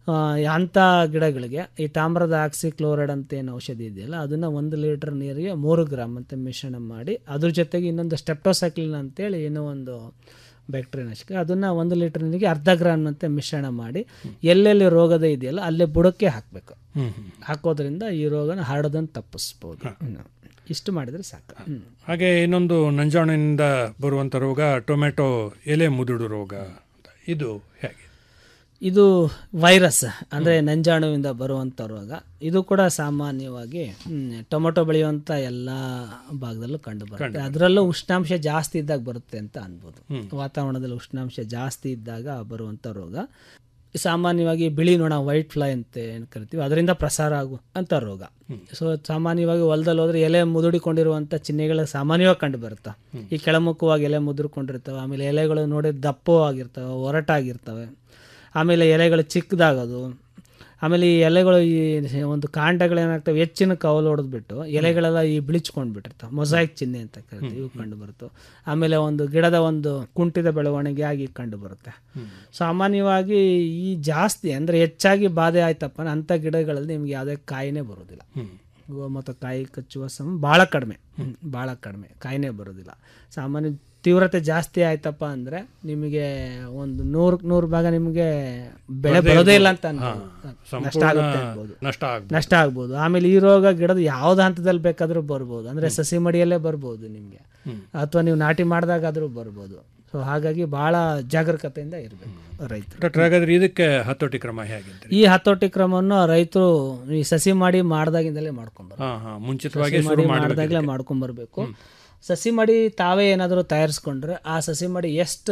ಅಂಥ ಗಿಡಗಳಿಗೆ ಈ ತಾಮ್ರದ ಆಕ್ಸಿಕ್ಲೋರೈಡ್ ಅಂತ ಏನು ಔಷಧಿ ಇದೆಯಲ್ಲ ಅದನ್ನು ಒಂದು ಲೀಟರ್ ನೀರಿಗೆ ಮೂರು ಗ್ರಾಮ್ ಅಂತ ಮಿಶ್ರಣ ಮಾಡಿ ಅದ್ರ ಜೊತೆಗೆ ಇನ್ನೊಂದು ಸ್ಟೆಪ್ಟೋಸೈಕ್ಲಿನ್ ಅಂತೇಳಿ ಇನ್ನೂ ಒಂದು ಬ್ಯಾಕ್ಟೀರಿಯಾ ನಾಶಕ ಅದನ್ನು ಒಂದು ಲೀಟರ್ ನೀರಿಗೆ ಅರ್ಧ ಗ್ರಾಮ್ನಂತೆ ಮಿಶ್ರಣ ಮಾಡಿ ಎಲ್ಲೆಲ್ಲಿ ರೋಗದ ಇದೆಯಲ್ಲ ಅಲ್ಲೇ ಬುಡಕ್ಕೆ ಹಾಕಬೇಕು ಹಾಕೋದ್ರಿಂದ ಈ ರೋಗನ ಹರಡೋದನ್ನು ತಪ್ಪಿಸ್ಬೋದು ಹ್ಮ್. ಇಷ್ಟು ಮಾಡಿದರೆ ಸಾಕು ಹ್ಮ್. ಹಾಗೆ ಇನ್ನೊಂದು ನಂಜಾಣಿನಿಂದ ಬರುವಂಥ ರೋಗ ಟೊಮೆಟೊ ಎಲೆ ಮುದುಡು ರೋಗ ಅಂತ. ಇದು ಹೇಗೆ ಇದು ವೈರಸ್ ಅಂದರೆ ನಂಜಾಣುವಿಂದ ಬರುವಂಥ ರೋಗ ಇದು ಕೂಡ ಸಾಮಾನ್ಯವಾಗಿ ಹ್ಮ್, ಟೊಮೊಟೊ ಬೆಳೆಯುವಂಥ ಎಲ್ಲ ಭಾಗದಲ್ಲೂ ಕಂಡು ಬರುತ್ತೆ ಅದರಲ್ಲೂ ಉಷ್ಣಾಂಶ ಜಾಸ್ತಿ ಇದ್ದಾಗ ಬರುತ್ತೆ ಅಂತ ಅನ್ಬೋದು ವಾತಾವರಣದಲ್ಲಿ ಉಷ್ಣಾಂಶ ಜಾಸ್ತಿ ಇದ್ದಾಗ ಬರುವಂಥ ರೋಗ ಸಾಮಾನ್ಯವಾಗಿ ಬಿಳಿ ನೊಣ ವೈಟ್ ಫ್ಲೈ ಅಂತ ಏನು ಕರಿತೀವಿ ಅದರಿಂದ ಪ್ರಸಾರ ಆಗುವಂಥ ರೋಗ ಸೊ ಸಾಮಾನ್ಯವಾಗಿ ಹೊಲದಲ್ಲಿ ಹೋದ್ರೆ ಎಲೆ ಮುದುಡಿಕೊಂಡಿರುವಂಥ ಚಿಹ್ನೆಗಳು ಸಾಮಾನ್ಯವಾಗಿ ಕಂಡು ಬರುತ್ತೆ ಈ ಕೆಳಮುಖವಾಗಿ ಎಲೆ ಮುದುರ್ಕೊಂಡಿರ್ತವೆ ಆಮೇಲೆ ಎಲೆಗಳು ನೋಡಿ ದಪ್ಪವಾಗಿರ್ತವೆ ಒರಟಾಗಿರ್ತವೆ ಆಮೇಲೆ ಎಲೆಗಳು ಚಿಕ್ಕದಾಗೋದು ಆಮೇಲೆ ಈ ಎಲೆಗಳು ಈ ಒಂದು ಕಾಂಡಗಳೇನಾಗ್ತವೆ ಹೆಚ್ಚಿನ ಕವಲು ಹೊಡೆದ್ಬಿಟ್ಟು ಎಲೆಗಳೆಲ್ಲ ಈ ಬಿಳಿಚ್ಕೊಂಡು ಬಿಟ್ಟಿರ್ತವೆ ಮೊಸಾಯಿಕ್ ಚಿಹ್ನೆ ಅಂತ ಕರಿತೀವಿ ಇವು ಕಂಡು ಬರುತ್ತೆ ಆಮೇಲೆ ಒಂದು ಗಿಡದ ಒಂದು ಕುಂಠಿತ ಬೆಳವಣಿಗೆ ಆಗಿ ಕಂಡು ಬರುತ್ತೆ ಸಾಮಾನ್ಯವಾಗಿ ಈ ಜಾಸ್ತಿ ಅಂದರೆ ಹೆಚ್ಚಾಗಿ ಬಾಧೆ ಆಯ್ತಪ್ಪ ಅಂದ್ರೆ ಅಂಥ ಗಿಡಗಳಲ್ಲಿ ನಿಮ್ಗೆ ಯಾವುದೇ ಕಾಯಿನೇ ಬರೋದಿಲ್ಲ ಮತ್ತು ಕಾಯಿ ಕಚ್ಚುವ ಸಮ ಭಾಳ ಕಡಿಮೆ ಭಾಳ ಕಡಿಮೆ ಕಾಯಿನೇ ಬರೋದಿಲ್ಲ ಸಾಮಾನ್ಯ ತೀವ್ರತೆ ಜಾಸ್ತಿ ಆಯ್ತಪ್ಪ ಅಂದರೆ ನಿಮಗೆ ಒಂದು ನೂರು ನೂರು ಭಾಗ ನಿಮಗೆ ಬೆಳೆ ಬರೋದೇ ಇಲ್ಲ ಅಂತ ಅನ್ಬೋದು. ನಷ್ಟ ಆಗುತ್ತೆ ಅನ್ಬೋದು ನಷ್ಟ ಆಗ್ಬೋದು ನಷ್ಟ ಆಗ್ಬೋದು ಆಮೇಲೆ ಈ ರೋಗ ಗಿಡದ ಯಾವ್ದು ಹಂತದಲ್ಲಿ ಬೇಕಾದರೂ ಬರ್ಬೋದು ಅಂದರೆ ಸಸಿ ಮಡಿಯಲ್ಲೇ ಬರ್ಬೋದು ನಿಮಗೆ ಅಥವಾ ನೀವು ನಾಟಿ ಮಾಡಿದಾಗಾದರೂ ಬರ್ಬೋದು ಸೊ ಹಾಗಾಗಿ ಭಾಳ ಜಾಗರೂಕತೆಯಿಂದ ಇರಬೇಕು ರೈತರು ಡಾಕ್ಟರ್ ಹಾಗಾದ್ರೆ ಇದಕ್ಕೆ ಹತೋಟಿ ಕ್ರಮ ಹೇಗಿದ್ರಿ ಈ ಹತೋಟಿ ಕ್ರಮವನ್ನು ರೈತರು ಈ ಸಸಿ ಮಾಡಿ ಮಾಡ್ದಾಗಿಂದಲೇ ಮಾಡ್ಕೊಂಬರ್ಬೇಕು ಹಾ ಹಾ ಮುಂಚಿತವಾಗಿ ಸಸಿ ಶುರು ಮಾಡಿ ಮಾಡಬೇಕು ಮಾಡ್ದಾಗಲೇ ಮಾಡ್ಕೊಂಬರ್ಬೇಕು ಸಸಿ ಮಾಡಿ ತಾವೇ ಏನಾದರೂ ತಯಾರಿಸ್ಕೊಂಡ್ರೆ ಆ ಸಸಿ ಮಾಡಿ ಎಷ್ಟು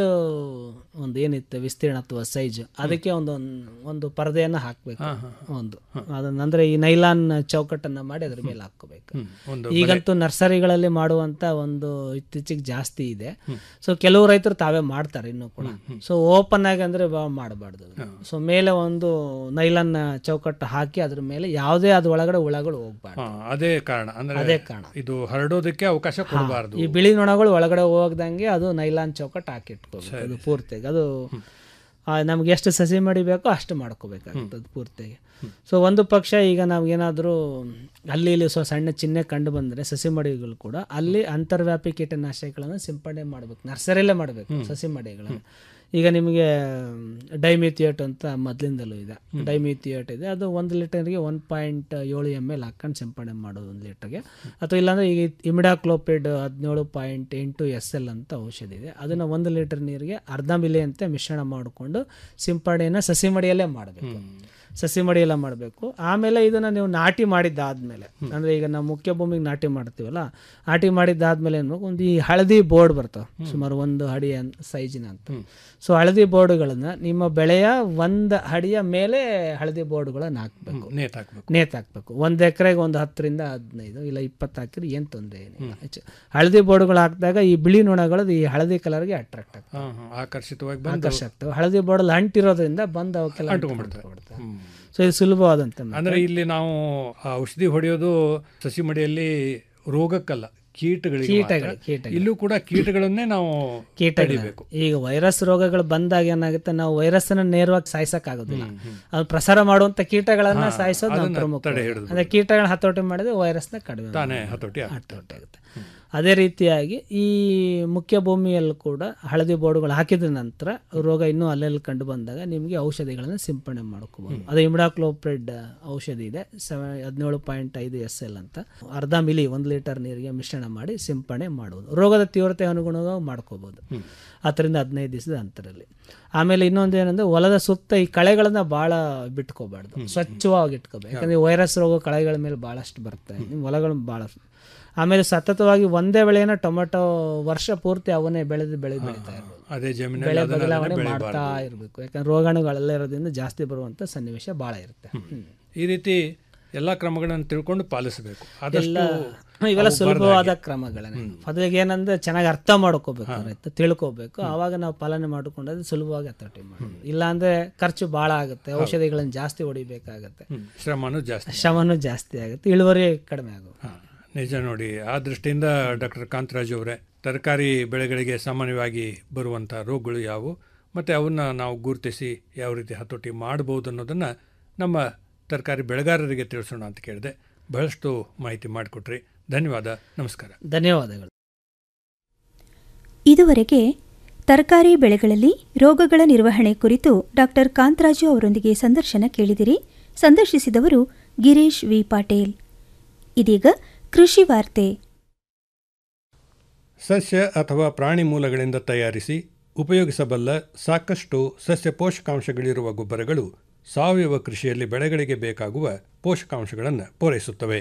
ಒಂದು ಏನಿತ್ತು ವಿಸ್ತೀರ್ಣ ಅಥವಾ ಸೈಜ್ ಅದಕ್ಕೆ ಒಂದು ಒಂದು ಪರದೆಯನ್ನು ಹಾಕಬೇಕು ಒಂದು ಅದನ್ನ ಅಂದ್ರೆ ಈ ನೈಲಾನ್ ಚೌಕಟ್ಟನ್ನು ಮಾಡಿ ಅದ್ರ ಮೇಲೆ ಹಾಕೋಬೇಕು ಒಂದು ಈಗಂತೂ ನರ್ಸರಿಗಳಲ್ಲಿ ಮಾಡುವಂತ ಒಂದು ಇತ್ತೀಚೆಗೆ ಜಾಸ್ತಿ ಇದೆ ಸೊ ಕೆಲವು ರೈತರು ತಾವೇ ಮಾಡ್ತಾರೆ ಇನ್ನೂ ಕೂಡ ಸೊ ಓಪನ್ ಆಗಿ ಅಂದ್ರೆ ಮಾಡಬಾರ್ದು ಸೊ ಮೇಲೆ ಒಂದು ನೈಲಾನ್ ಚೌಕಟ್ಟು ಹಾಕಿ ಅದ್ರ ಮೇಲೆ ಯಾವುದೇ ಅದ್ರ ಒಳಗಡೆ ಹುಳಗಳು ಹೋಗ್ಬಾರ್ದು ಹಾ, ಅದೇ ಕಾರಣ ಅಂದ್ರೆ ಅದೇ ಕಾರಣ ಇದು ಹರಡೋದಕ್ಕೆ ಅವಕಾಶ ಕೊಡಬಾರ್ದು ಈ ಬಿಳಿ ನೊಣಗಳು ಒಳಗಡೆ ಹೋಗ್ದಂಗೆ ಅದು ನೈಲಾನ್ ಚೌಕಟ್ಟು ಹಾಕಿಟ್ಕೋಬೇಕು ಅದು ಪೂರ್ತಿಯಾಗಿ ಅದು ಆ, ನಮ್ಗೆ ಎಷ್ಟು ಸಸಿ ಮಡಿಬೇಕೋ ಅಷ್ಟು ಮಾಡ್ಕೋಬೇಕಾಗುತ್ತೆ ಅದು ಪೂರ್ತಿಯಾಗಿ ಸೊ ಒಂದು ಪಕ್ಷ ಈಗ ನಾವೇನಾದರೂ ಅಲ್ಲಿ ಇಲ್ಲಿ ಸೊ ಸಣ್ಣ ಚಿಹ್ನೆ ಕಂಡು ಬಂದರೆ ಸಸಿ ಮಡಿಗಳು ಕೂಡ ಅಲ್ಲಿ ಅಂತರ್ವ್ಯಾಪಿ ಕೀಟನಾಶಕಗಳನ್ನು ಸಿಂಪಡಣೆ ಮಾಡಬೇಕು ನರ್ಸರಿಯಲ್ಲೇ ಮಾಡಬೇಕು ಸಸಿ ಮಡಿಗಳನ್ನು ಈಗ ನಿಮಗೆ ಡೈಮಿಥಿಯೇಟ್ ಅಂತ ಮೊದಲಿಂದಲೂ ಇದೆ ಡೈಮಿಥಿಯೇಟ್ ಇದೆ ಅದು ಒಂದು ಲೀಟರ್ಗೆ ಒನ್ ಪಾಯಿಂಟ್ ಏಳು ಎಮ್ ಎಲ್ ಹಾಕೊಂಡು ಸಿಂಪಡಣೆ ಮಾಡೋದು ಒಂದು ಲೀಟರ್ಗೆ ಅಥವಾ ಇಲ್ಲಾಂದರೆ ಈಗ ಇಮಿಡಾಕ್ಲೋಪಿಡ್ ಹದಿನೇಳು ಪಾಯಿಂಟ್ ಎಂಟು ಎಸ್ ಎಲ್ ಅಂತ ಔಷಧಿ ಇದೆ ಅದನ್ನು ಒಂದು ಲೀಟರ್ ನೀರಿಗೆ ಅರ್ಧ ಮಿಲಿ ಅಂತ ಮಿಶ್ರಣ ಮಾಡಿಕೊಂಡು ಸಿಂಪಡಣೆಯನ್ನು ಸಸಿ ಮಡಿಯಲ್ಲೇ ಮಾಡಬೇಕು ಸಸಿ ಮಡಿಯೆಲ್ಲ ಮಾಡಬೇಕು ಆಮೇಲೆ ಇದನ್ನು ನೀವು ನಾಟಿ ಮಾಡಿದ್ದಾದ್ಮೇಲೆ ಅಂದರೆ ಈಗ ನಾವು ಮುಖ್ಯ ಭೂಮಿಗೆ ನಾಟಿ ಮಾಡ್ತೀವಲ್ಲ ನಾಟಿ ಮಾಡಿದ್ದಾದ್ಮೇಲೆ ಏನು ಒಂದು ಈ ಹಳದಿ ಬೋರ್ಡ್ ಬರ್ತವೆ ಸುಮಾರು ಒಂದು ಅಡಿ ಸೈಜಿನ ಅಂತ ಸೊ ಹಳದಿ ಬೋರ್ಡ್ಗಳನ್ನ ನಿಮ್ಮ ಬೆಳೆಯ ಒಂದು ಅಡಿಯ ಮೇಲೆ ಹಳದಿ ಬೋರ್ಡ್ಗಳನ್ನು ಹಾಕಬೇಕು ನೇತ್ ಹಾಕ್ಬೇಕು ನೇತ್ ಹಾಕ್ಬೇಕು ಒಂದು ಎಕರೆಗೆ ಒಂದು ಹತ್ತರಿಂದ ಹದಿನೈದು ಇಲ್ಲ ಇಪ್ಪತ್ತು ಹಾಕಿದ್ರೆ ಏನು ತೊಂದರೆ ಏನಿಲ್ಲ ಹೆಚ್ಚು ಹಳದಿ ಬೋರ್ಡ್ಗಳು ಹಾಕಿದಾಗ ಈ ಬಿಳಿ ನೊಣಗಳು ಈ ಹಳದಿ ಕಲರ್ಗೆ ಅಟ್ರಾಕ್ಟ್ ಆಗ್ತವೆ ಹಾ ಹಾ ಆಕರ್ಷಿತವಾಗಿ ಬಂದು ಆಕರ್ಷ ಆಗ್ತವೆ ಹಳದಿ ಬೋರ್ಡಲ್ಲಿ ಅಂಟಿರೋದ್ರಿಂದ ಬಂದು ಅವಕ್ಕೆಲ್ಲ ಅಂಟ್ಕೊಂಡ್ಬಿಡ್ತವೆ ಸೊ ಇದು ಸುಲಭವಾದಂಥ ಮೆಥಡ್. ಅಂದ್ರೆ ಇಲ್ಲಿ ನಾವು ಆ ಔಷಧಿ ಹೊಡೆಯೋದು ಸಸಿ ಮಡಿಯಲ್ಲಿ ರೋಗಕ್ಕಲ್ಲ ಕೀಟಗಳಿಗೆ ಮಾತ್ರ. ಕೀಟಗಳು ಕೀಟಗಳು ಇಲ್ಲೂ ಕೂಡ ಕೀಟಗಳನ್ನೇ ನಾವು ಕೀಟಗಳು ಈಗ ವೈರಸ್ ರೋಗಗಳು ಬಂದಾಗ ಏನಾಗುತ್ತೆ ನಾವು ವೈರಸ್ ಅನ್ನ ನೇರವಾಗಿ ಸಾಯಿಸಕ್ ಆಗೋದಿಲ್ಲ ಅದು ಪ್ರಸಾರ ಮಾಡುವಂತ ಕೀಟಗಳನ್ನ ಸಾಯಿಸೋದು ನಮ್ಮ ಪ್ರಮುಖ ತಡೆ ಹಿಡಿದು ಅದೇ ಕೀಟಗಳನ್ನ ಹತೋಟಿ ಮಾಡಿದ್ರೆ ವೈರಸ್ನ ಕಡಿಮೆ ತಾನೇ ಹತೋಟಿ ಆಗುತ್ತೆ. ಹತೋಟಿ ಆಗುತ್ತೆ ಅದೇ ರೀತಿಯಾಗಿ ಈ ಮುಖ್ಯ ಭೂಮಿಯಲ್ಲಿ ಕೂಡ ಹಳದಿ ಬೋರ್ಡ್ಗಳು ಹಾಕಿದ ನಂತರ ರೋಗ ಇನ್ನೂ ಅಲ್ಲೆಲ್ಲಿ ಕಂಡು ಬಂದಾಗ ನಿಮಗೆ ಔಷಧಿಗಳನ್ನು ಸಿಂಪಡಣೆ ಮಾಡ್ಕೋಬಹುದು ಅದು ಇಮಿಡಾಕ್ಲೋಪ್ರಿಡ್ ಔಷಧಿ ಇದೆ ಸೆವೆ ಹದಿನೇಳು ಪಾಯಿಂಟ್ ಐದು ಎಸ್ ಎಲ್ ಅಂತ ಅರ್ಧ ಮಿಲಿ ಒಂದು ಲೀಟರ್ ನೀರಿಗೆ ಮಿಶ್ರಣ ಮಾಡಿ ಸಿಂಪಡಣೆ ಮಾಡುವುದು ರೋಗದ ತೀವ್ರತೆ ಅನುಗುಣವಾಗಿ ಮಾಡ್ಕೋಬೋದು ಹತ್ತರಿಂದ ಹದಿನೈದು ದಿವಸದ ಅಂತರಲ್ಲಿ ಆಮೇಲೆ ಇನ್ನೊಂದು ಏನಂದ್ರೆ ಹೊಲದ ಸುತ್ತ ಈ ಕಳೆಗಳನ್ನ ಭಾಳ ಬಿಟ್ಕೋಬಾರ್ದು ಸ್ವಚ್ಛವಾಗಿ ಇಟ್ಕೋಬೇಕು ಯಾಕಂದ್ರೆ ವೈರಸ್ ರೋಗ ಕಳೆಗಳ ಮೇಲೆ ಭಾಳಷ್ಟು ಬರುತ್ತೆ ನಿಮ್ಮ ಹೊಲಗಳು ಭಾಳ ಆಮೇಲೆ ಸತತವಾಗಿ ಒಂದೇ ಬೆಳೆನ ಟೊಮೆಟೊ ವರ್ಷ ಪೂರ್ತಿ ಅವನ್ನೇ ಬೆಳೆದು ಬೆಳೆ ಬೆಳೀತಾ ಇರ್ಬೋದು ಅದೇ ಜಮೀನಲ್ಲಿ ಬೆಳೆ ಅದನ್ನ ಬದಲಾವಣೆ ಅದನ್ನ ಮಾಡ್ತಾ ಇರಬೇಕು ಯಾಕಂದ್ರೆ ರೋಗಾಣುಗಳೆಲ್ಲ ಇರೋದ್ರಿಂದ ಜಾಸ್ತಿ ಬರುವಂಥ ಸನ್ನಿವೇಶ ಭಾಳ ಇರುತ್ತೆ ಹ್ಮ್. ಈ ರೀತಿ ಎಲ್ಲ ಕ್ರಮಗಳನ್ನು ತಿಳ್ಕೊಂಡು ಪಾಲಿಸಬೇಕು ಎಲ್ಲ ಆದಷ್ಟು ಇವೆಲ್ಲ ಅವು ಸುಲಭವಾದ ಬರ್ದಾಗೆ. ಕ್ರಮಗಳೇ ಮೊದಲಿಗೆ ಏನಂದ್ರೆ ಚೆನ್ನಾಗಿ ಅರ್ಥ ಮಾಡ್ಕೋಬೇಕು ರೈತ ತಿಳ್ಕೊಬೇಕು ಆವಾಗ ನಾವು ಪಾಲನೆ ಮಾಡಿಕೊಂಡ್ರೆ ಸುಲಭವಾಗಿ ಹತೋಟಿ ಮಾಡೋದು ಇಲ್ಲಾಂದ್ರೆ ಖರ್ಚು ಭಾಳ ಆಗುತ್ತೆ ಔಷಧಿಗಳನ್ನು ಜಾಸ್ತಿ ಹೊಡಿಬೇಕಾಗತ್ತೆ ಹ್ಮ್. ಶ್ರಮನೂ ಜಾಸ್ತಿ ಶ್ರಮನೂ ಜಾಸ್ತಿ ಆಗುತ್ತೆ ಇಳುವರಿ ಕಡಿಮೆ ಆಗುತ್ತೆ ಹಾ, ನಿಜ ನೋಡಿ ಆ ದೃಷ್ಟಿಯಿಂದ ಡಾಕ್ಟರ್ ಕಾಂತರಾಜ್ ಅವರೇ ತರಕಾರಿ ಬೆಳೆಗಳಿಗೆ ಸಾಮಾನ್ಯವಾಗಿ ಬರುವಂಥ ರೋಗಗಳು ಯಾವುವು ಮತ್ತು ಅವನ್ನ ನಾವು ಗುರುತಿಸಿ ಯಾವ ರೀತಿ ಹತೋಟಿ ಮಾಡ್ಬೋದು ಅನ್ನೋದನ್ನು ನಮ್ಮ ತರಕಾರಿ ಬೆಳೆಗಾರರಿಗೆ ತಿಳಿಸೋಣ ಅಂತ ಕೇಳಿದೆ ಬಹಳಷ್ಟು ಮಾಹಿತಿ ಮಾಡಿಕೊಟ್ರಿ ಧನ್ಯವಾದ ನಮಸ್ಕಾರ ಧನ್ಯವಾದಗಳು ಇದುವರೆಗೆ ತರಕಾರಿ ಬೆಳೆಗಳಲ್ಲಿ ರೋಗಗಳ ನಿರ್ವಹಣೆ ಕುರಿತು ಡಾಕ್ಟರ್ ಕಾಂತರಾಜು ಅವರೊಂದಿಗೆ ಸಂದರ್ಶನ ಕೇಳಿದಿರಿ ಸಂದರ್ಶಿಸಿದವರು ಗಿರೀಶ್ ವಿ ಪಾಟೇಲ್ ಇದೀಗ ಕೃಷಿ ವಾರ್ತೆ ಸಸ್ಯ ಅಥವಾ ಪ್ರಾಣಿ ಮೂಲಗಳಿಂದ ತಯಾರಿಸಿ ಉಪಯೋಗಿಸಬಲ್ಲ ಸಾಕಷ್ಟು ಸಸ್ಯ ಪೋಷಕಾಂಶಗಳಿರುವ ಗೊಬ್ಬರಗಳು ಸಾವಯವ ಕೃಷಿಯಲ್ಲಿ ಬೆಳೆಗಳಿಗೆ ಬೇಕಾಗುವ ಪೋಷಕಾಂಶಗಳನ್ನು ಪೂರೈಸುತ್ತವೆ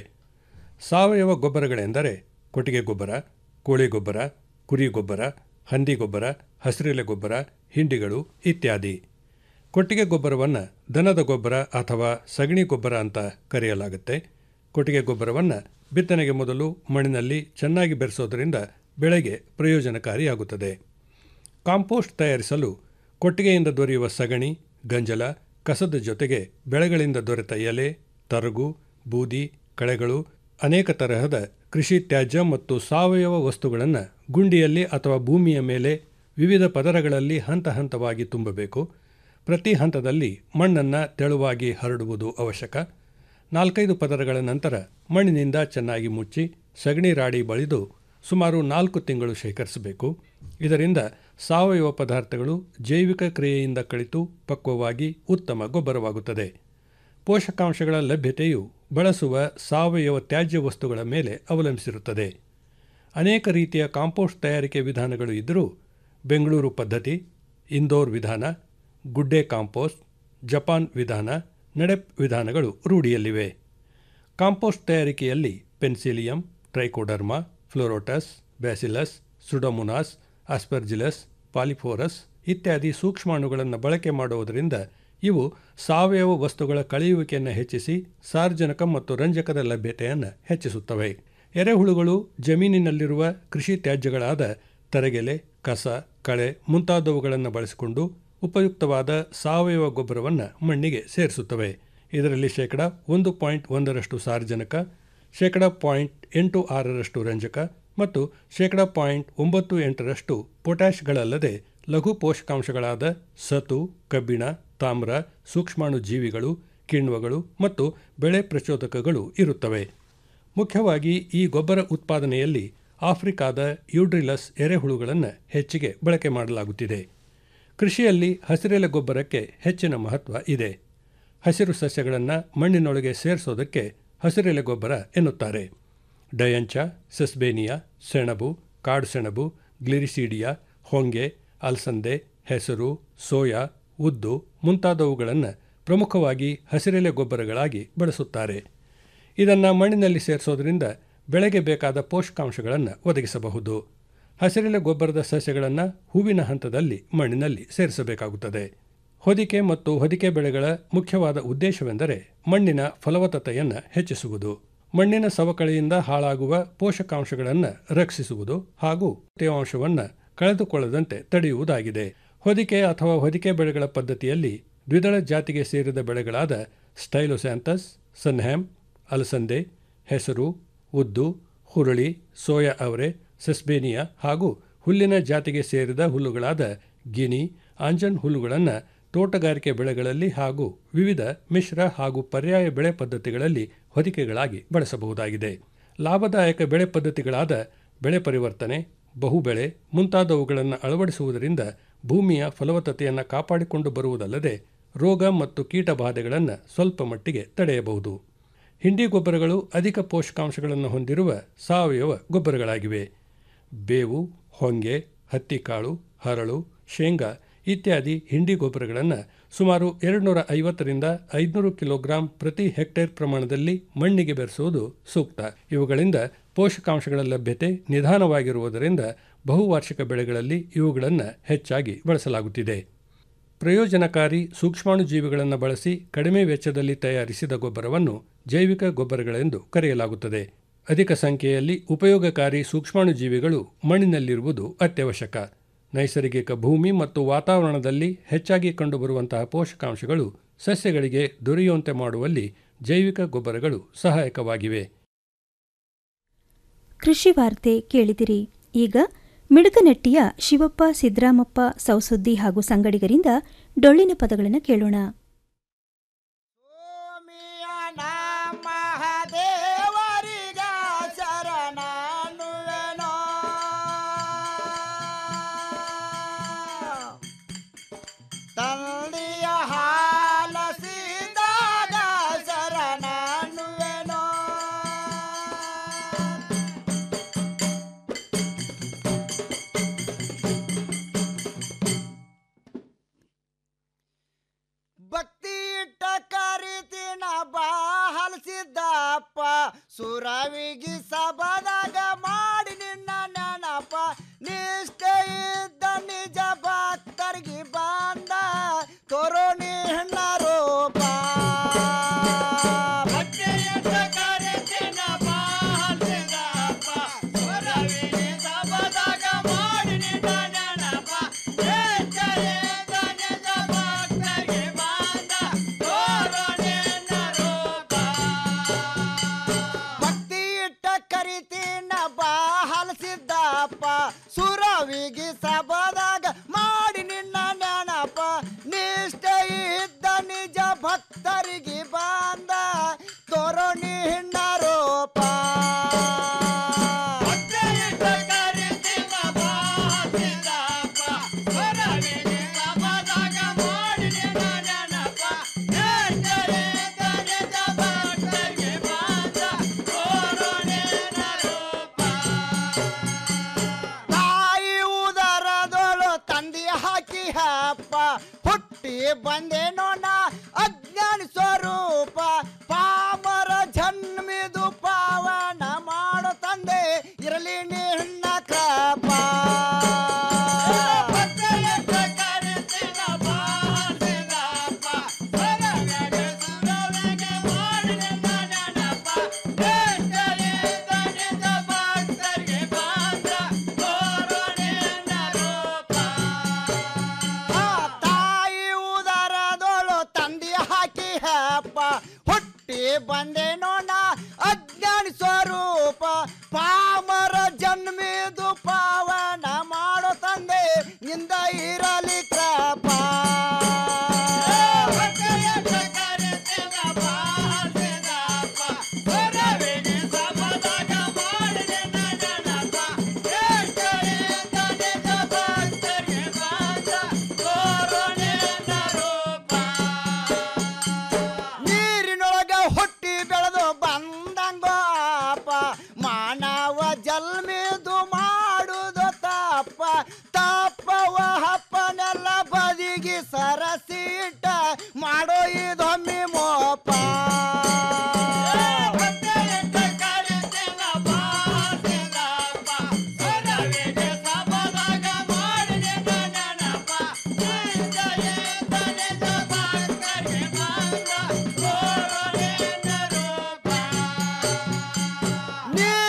ಸಾವಯವ ಗೊಬ್ಬರಗಳೆಂದರೆ ಕೊಟ್ಟಿಗೆ ಗೊಬ್ಬರ ಕೋಳಿ ಗೊಬ್ಬರ ಕುರಿ ಗೊಬ್ಬರ ಹಂದಿ ಗೊಬ್ಬರ ಹಸಿರೆಲೆ ಗೊಬ್ಬರ ಹಿಂಡಿಗಳು ಇತ್ಯಾದಿ ಕೊಟ್ಟಿಗೆ ಗೊಬ್ಬರವನ್ನು ದನದ ಗೊಬ್ಬರ ಅಥವಾ ಸಗಣಿ ಗೊಬ್ಬರ ಅಂತ ಕರೆಯಲಾಗುತ್ತೆ ಕೊಟ್ಟಿಗೆ ಗೊಬ್ಬರವನ್ನು ಬಿತ್ತನೆಗೆ ಮೊದಲು ಮಣ್ಣಿನಲ್ಲಿ ಚೆನ್ನಾಗಿ ಬೆರೆಸೋದರಿಂದ ಬೆಳೆಗೆ ಪ್ರಯೋಜನಕಾರಿಯಾಗುತ್ತದೆ ಕಾಂಪೋಸ್ಟ್ ತಯಾರಿಸಲು ಕೊಟ್ಟಿಗೆಯಿಂದ ದೊರೆಯುವ ಸಗಣಿ ಗಂಜಲ ಕಸದ ಜೊತೆಗೆ ಬೆಳೆಗಳಿಂದ ದೊರೆತ ಎಲೆ ತರಗು ಬೂದಿ ಕಳೆಗಳು ಅನೇಕ ತರಹದ ಕೃಷಿ ತ್ಯಾಜ್ಯ ಮತ್ತು ಸಾವಯವ ವಸ್ತುಗಳನ್ನು ಗುಂಡಿಯಲ್ಲಿ ಅಥವಾ ಭೂಮಿಯ ಮೇಲೆ ವಿವಿಧ ಪದರಗಳಲ್ಲಿ ಹಂತ ಹಂತವಾಗಿ ತುಂಬಬೇಕು ಪ್ರತಿ ಹಂತದಲ್ಲಿ ಮಣ್ಣನ್ನು ತೆಳುವಾಗಿ ಹರಡುವುದು ಅವಶ್ಯಕ ನಾಲ್ಕೈದು ಪದರಗಳ ನಂತರ ಮಣ್ಣಿನಿಂದ ಚೆನ್ನಾಗಿ ಮುಚ್ಚಿ ಸಗಣಿ ರಾಡಿ ಬಳಿದು ಸುಮಾರು ನಾಲ್ಕು ತಿಂಗಳು ಶೇಖರಿಸಬೇಕು ಇದರಿಂದ ಸಾವಯವ ಪದಾರ್ಥಗಳು ಜೈವಿಕ ಕ್ರಿಯೆಯಿಂದ ಕಳಿತು ಪಕ್ವವಾಗಿ ಉತ್ತಮ ಗೊಬ್ಬರವಾಗುತ್ತದೆ ಪೋಷಕಾಂಶಗಳ ಲಭ್ಯತೆಯು ಬಳಸುವ ಸಾವಯವ ತ್ಯಾಜ್ಯ ವಸ್ತುಗಳ ಮೇಲೆ ಅವಲಂಬಿಸಿರುತ್ತದೆ ಅನೇಕ ರೀತಿಯ ಕಾಂಪೋಸ್ಟ್ ತಯಾರಿಕೆ ವಿಧಾನಗಳು ಇದ್ದರೂ ಬೆಂಗಳೂರು ಪದ್ಧತಿ ಇಂದೋರ್ ವಿಧಾನ ಗುಡ್ಡೆ ಕಾಂಪೋಸ್ಟ್ ಜಪಾನ್ ವಿಧಾನ ನಡೆಪ್ ವಿಧಾನಗಳು ರೂಢಿಯಲ್ಲಿವೆ ಕಾಂಪೋಸ್ಟ್ ತಯಾರಿಕೆಯಲ್ಲಿ penicillium trichoderma pleurotus bacillus pseudomonas aspergillus polyporus ಇತ್ಯಾದಿ ಸೂಕ್ಷ್ಮಾಣುಗಳನ್ನು ಬಳಕೆ ಮಾಡುವುದರಿಂದ ಇವು ಸಾವಯವ ವಸ್ತುಗಳ ಕಳೆಯುವಿಕೆಯನ್ನು ಹೆಚ್ಚಿಸಿ ಸಾರ್ವಜನಿಕ ಮತ್ತು ರಂಜಕದ ಲಭ್ಯತೆಯನ್ನು ಹೆಚ್ಚಿಸುತ್ತವೆ ಎರೆಹುಳುಗಳು ಜಮೀನಿನಲ್ಲಿರುವ ಕೃಷಿ ತ್ಯಾಜ್ಯಗಳಾದ ತರಗೆಲೆ ಕಸ ಕಳೆ ಮುಂತಾದವುಗಳನ್ನು ಬಳಸಿಕೊಂಡು ಉಪಯುಕ್ತವಾದ ಸಾವಯವ ಗೊಬ್ಬರವನ್ನು ಮಣ್ಣಿಗೆ ಸೇರಿಸುತ್ತವೆ ಇದರಲ್ಲಿ ಶೇಕಡ ಒಂದು ಪಾಯಿಂಟ್ ಒಂದರಷ್ಟು ಸಾರ್ವಜನಿಕ ಶೇಕಡ ಪಾಯಿಂಟ್ ಎಂಟು ಆರರಷ್ಟು ರಂಜಕ ಮತ್ತು ಶೇಕಡ ಪಾಯಿಂಟ್ ಒಂಬತ್ತು ಎಂಟರಷ್ಟು ಪೊಟ್ಯಾಷ್ಗಳಲ್ಲದೆ ಲಘು ಪೋಷಕಾಂಶಗಳಾದ ಸತು ಕಬ್ಬಿಣ ತಾಮ್ರ ಸೂಕ್ಷ್ಮಾಣು ಜೀವಿಗಳು ಕಿಣ್ವಗಳು ಮತ್ತು ಬೆಳೆ ಪ್ರಚೋದಕಗಳು ಇರುತ್ತವೆ ಮುಖ್ಯವಾಗಿ ಈ ಗೊಬ್ಬರ ಉತ್ಪಾದನೆಯಲ್ಲಿ ಆಫ್ರಿಕಾದ ಯೂಡ್ರಿಲಸ್ ಎರೆಹುಳುಗಳನ್ನು ಹೆಚ್ಚಿಗೆ ಬಳಕೆ ಮಾಡಲಾಗುತ್ತಿದೆ ಕೃಷಿಯಲ್ಲಿ ಹಸಿರೆಲೆ ಗೊಬ್ಬರಕ್ಕೆ ಹೆಚ್ಚಿನ ಮಹತ್ವ ಇದೆ ಹಸಿರು ಸಸ್ಯಗಳನ್ನು ಮಣ್ಣಿನೊಳಗೆ ಸೇರಿಸೋದಕ್ಕೆ ಹಸಿರೆಲೆ ಗೊಬ್ಬರ ಎನ್ನುತ್ತಾರೆ ಡಯಂಚ ಸೆಸ್ಬೇನಿಯಾ ಸೆಣಬು ಕಾಡು ಸೆಣಬು ಗ್ಲಿರಿಸೀಡಿಯಾ ಹೊಂಗೆ ಅಲಸಂದೆ ಹೆಸರು ಸೋಯಾ ಉದ್ದು ಮುಂತಾದವುಗಳನ್ನು ಪ್ರಮುಖವಾಗಿ ಹಸಿರೆಲೆ ಗೊಬ್ಬರಗಳಾಗಿ ಬಳಸುತ್ತಾರೆ ಇದನ್ನು ಮಣ್ಣಿನಲ್ಲಿ ಸೇರಿಸೋದ್ರಿಂದ ಬೆಳೆಗೆ ಬೇಕಾದ ಪೋಷಕಾಂಶಗಳನ್ನು ಒದಗಿಸಬಹುದು ಹಸಿರೆಲೆ ಗೊಬ್ಬರದ ಸಸ್ಯಗಳನ್ನು ಹೂವಿನ ಹಂತದಲ್ಲಿ ಮಣ್ಣಿನಲ್ಲಿ ಸೇರಿಸಬೇಕಾಗುತ್ತದೆ ಹೊದಿಕೆ ಮತ್ತು ಹೊದಿಕೆ ಬೆಳೆಗಳ ಮುಖ್ಯವಾದ ಉದ್ದೇಶವೆಂದರೆ ಮಣ್ಣಿನ ಫಲವತ್ತತೆಯನ್ನು ಹೆಚ್ಚಿಸುವುದು ಮಣ್ಣಿನ ಸವಕಳಿಯಿಂದ ಹಾಳಾಗುವ ಪೋಷಕಾಂಶಗಳನ್ನು ರಕ್ಷಿಸುವುದು ಹಾಗೂ ತೇವಾಂಶವನ್ನು ಕಳೆದುಕೊಳ್ಳದಂತೆ ತಡೆಯುವುದಾಗಿದೆ ಹೊದಿಕೆ ಅಥವಾ ಹೊದಿಕೆ ಬೆಳೆಗಳ ಪದ್ಧತಿಯಲ್ಲಿ ದ್ವಿದಳ ಜಾತಿಗೆ ಸೇರಿದ ಬೆಳೆಗಳಾದ ಸ್ಟೈಲೋಸ್ಯಾಂಥಸ್ ಸನ್ಹ್ಯಾಮ್ ಅಲಸಂದೆ ಹೆಸರು ಉದ್ದು ಹುರುಳಿ ಸೋಯಾ ಅವರೆ ಸೆಸ್ಬೇನಿಯಾ ಹಾಗೂ ಹುಲ್ಲಿನ ಜಾತಿಗೆ ಸೇರಿದ ಹುಲ್ಲುಗಳಾದ ಗಿನಿ ಆಂಜನ್ ಹುಲ್ಲುಗಳನ್ನು ತೋಟಗಾರಿಕೆ ಬೆಳೆಗಳಲ್ಲಿ ಹಾಗೂ ವಿವಿಧ ಮಿಶ್ರ ಹಾಗೂ ಪರ್ಯಾಯ ಬೆಳೆ ಪದ್ಧತಿಗಳಲ್ಲಿ ಹೊದಿಕೆಗಳಾಗಿ ಬಳಸಬಹುದಾಗಿದೆ ಲಾಭದಾಯಕ ಬೆಳೆ ಪದ್ಧತಿಗಳಾದ ಬೆಳೆ ಪರಿವರ್ತನೆ ಬಹುಬೆಳೆ ಮುಂತಾದವುಗಳನ್ನು ಅಳವಡಿಸುವುದರಿಂದ ಭೂಮಿಯ ಫಲವತ್ತತೆಯನ್ನು ಕಾಪಾಡಿಕೊಂಡು ಬರುವುದಲ್ಲದೆ ರೋಗ ಮತ್ತು ಕೀಟ ಬಾಧೆಗಳನ್ನು ಸ್ವಲ್ಪ ಮಟ್ಟಿಗೆ ತಡೆಯಬಹುದು ಹಿಂಡಿ ಗೊಬ್ಬರಗಳು ಅಧಿಕ ಪೋಷಕಾಂಶಗಳನ್ನು ಹೊಂದಿರುವ ಸಾವಯವ ಗೊಬ್ಬರಗಳಾಗಿವೆ ಬೇವು ಹೊಂಗೆ ಹತ್ತಿಕಾಳು ಹರಳು ಶೇಂಗಾ ಇತ್ಯಾದಿ ಹಿಂಡಿ ಗೊಬ್ಬರಗಳನ್ನು ಸುಮಾರು ಎರಡುನೂರ ಐವತ್ತರಿಂದ ಐದುನೂರು ಕಿಲೋಗ್ರಾಂ ಪ್ರತಿ ಹೆಕ್ಟೇರ್ ಪ್ರಮಾಣದಲ್ಲಿ ಮಣ್ಣಿಗೆ ಬೆರೆಸುವುದು ಸೂಕ್ತ ಇವುಗಳಿಂದ ಪೋಷಕಾಂಶಗಳ ಲಭ್ಯತೆ ನಿಧಾನವಾಗಿರುವುದರಿಂದ ಬಹುವಾರ್ಷಿಕ ಬೆಳೆಗಳಲ್ಲಿ ಇವುಗಳನ್ನು ಹೆಚ್ಚಾಗಿ ಬಳಸಲಾಗುತ್ತಿದೆ ಪ್ರಯೋಜನಕಾರಿ ಸೂಕ್ಷ್ಮಾಣುಜೀವಿಗಳನ್ನು ಬಳಸಿ ಕಡಿಮೆ ವೆಚ್ಚದಲ್ಲಿ ತಯಾರಿಸಿದ ಗೊಬ್ಬರವನ್ನು ಜೈವಿಕ ಗೊಬ್ಬರಗಳೆಂದು ಕರೆಯಲಾಗುತ್ತದೆ ಅಧಿಕ ಸಂಖ್ಯೆಯಲ್ಲಿ ಉಪಯೋಗಕಾರಿ ಸೂಕ್ಷ್ಮಾಣುಜೀವಿಗಳು ಮಣ್ಣಿನಲ್ಲಿರುವುದು ಅತ್ಯವಶ್ಯಕ ನೈಸರ್ಗಿಕ ಭೂಮಿ ಮತ್ತು ವಾತಾವರಣದಲ್ಲಿ ಹೆಚ್ಚಾಗಿ ಕಂಡುಬರುವಂತಹ ಪೋಷಕಾಂಶಗಳು ಸಸ್ಯಗಳಿಗೆ ದೊರೆಯುವಂತೆ ಮಾಡುವಲ್ಲಿ ಜೈವಿಕ ಗೊಬ್ಬರಗಳು ಸಹಾಯಕವಾಗಿವೆ ಕೃಷಿ ವಾರ್ತೆ ಕೇಳಿದಿರಿ ಈಗ ಮಿಡುಕನಟ್ಟಿಯ ಶಿವಪ್ಪ ಸಿದ್ದರಾಮಪ್ಪ ಸೌಸುದ್ದಿ ಹಾಗೂ ಸಂಗಡಿಗರಿಂದ ಡೊಳ್ಳಿನ ಪದಗಳನ್ನು ಕೇಳೋಣ ಮಹದೇವರಿಗ ಶರಣಾನುವೆನೋ ತಂದೆಯ ಹಾಲಸಿದಾಗ ಶರಣಾನುವೆನೋ ಭಕ್ತಿ ಇಟ್ಟ ಕರಿತಿನ ಬಾಹಲ್ಸಿದ್ದಪ್ಪ ಸುರವಿಗಿ ಸಬದಾಗ ಮಾಡಿ ನಿನ್ನ ನೆನಪ ನಿಷ್ಠೆ ಇದ್ದ ನಿಜ ಭಕ್ತರಿಗೆ ಬಂದ ತೋರೋ ನಿನ್ನ ರೂಪ ಭಕ್ತಿ ಇಟ್ಟ ಕರಿತಿನ ಬಾಹಲ್ಸಿದ್ದಪ್ಪ ಸುರವಿಗಿ ಸಬದಾಗ ಮಾಡಿ ನಿನ್ನ ನೆನಪ ನಿಷ್ಠೆ ಇದ್ದ ನಿಜ ಭಕ್ತರಿಗೆ ಬಂದ ತೋರೋ ನಿನ್ನ ರೂಪ ಭಕ್ತಿ ಇಟ್ಟ ಕರಿತೀನ ಬಾ ಹಲಸಿದ್ದಪ್ಪ ಸುರವಿಗಿ ಸಬದಾಗ ಮಾಡಿ ನಿನ್ನ ನೆನಪ ನಿಷ್ಠೆ ಇದ್ದ ನಿಜ ಭಕ್ತರಿಗೆ ಬಂದ ತೋರೋ ನಿನ್ನ ರೂಪ ಭಕ್ತಿ ಇಟ್ಟ ಕರಿತೀನ ಬಾ ಹಲಸಿದ್ದಪ್ಪ ಸುರವಿಗಿ ಸಬದಾಗ ಮಾಡಿ ನಿನ್ನ ನೆನಪ ನಿಷ್ಠೆ ಇದ್ದ ನಿಜ ಭಕ್ತರಿಗೆ ಬಂದ ತೋರೋ ನಿನ್ನ ರೂಪ ತಾಯಿ ಉದರದೊಳು ತಂದಿ ಹಾಕಿ ಹಪ್ಪ ಹುಟ್ಟಿ ಬಂದೇನೋ ನಾ ಅಜ್ಞಾನ ಸ್ವರೂಪ ಪಾಮರ ಜನ್ಮಿದು ಪಾವನ ಮಾಡೋ ತಂದೆ ಇರಲಿ ನಿನ್ನ ಕೃಪ ಆ ತಾಯಿ ಉದರದೊಳು ತಂದಿ ಹಾಕಿ ಹಪ್ಪ ಹುಟ್ಟಿ ಬಂದೇನೋ ನಾ ಅಜ್ಞಾನ ಸ್ವರೂಪ ಪಾಮರ ಜನ್ಮಿದು ಪಾವನ ಮಾಡೋ ತಂದೆ ನಿಂದ ಇರಲಿ ಕೃಪ ನೀರಿನೊಳಗ ಹುಟ್ಟಿ ಬೆಳೆದು ಬಂದಂಗೋಪ ಮಾನವ ಜಲ್ಮಿದು ಮಾಡುದು ತಪ್ಪ ತಪ್ಪವ ಹಪ್ಪನೆಲ್ಲ ಬದಿಗಿ ಸರಸಿಟ್ಟ ಮಾಡೋ ಇದೊಮ್ಮೆ ಮೋಪ ನೀ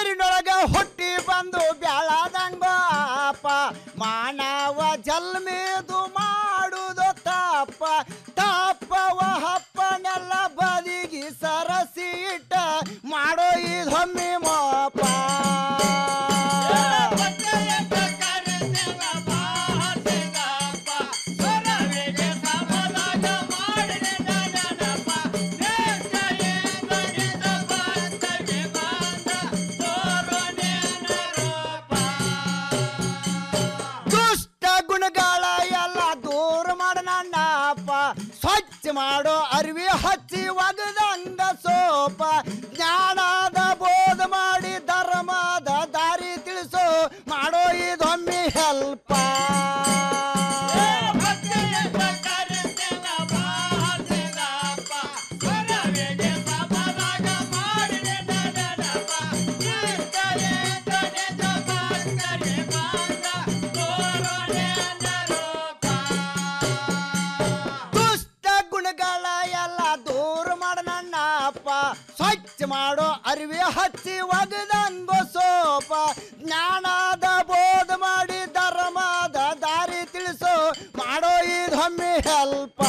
ಹೆಲ್ಪ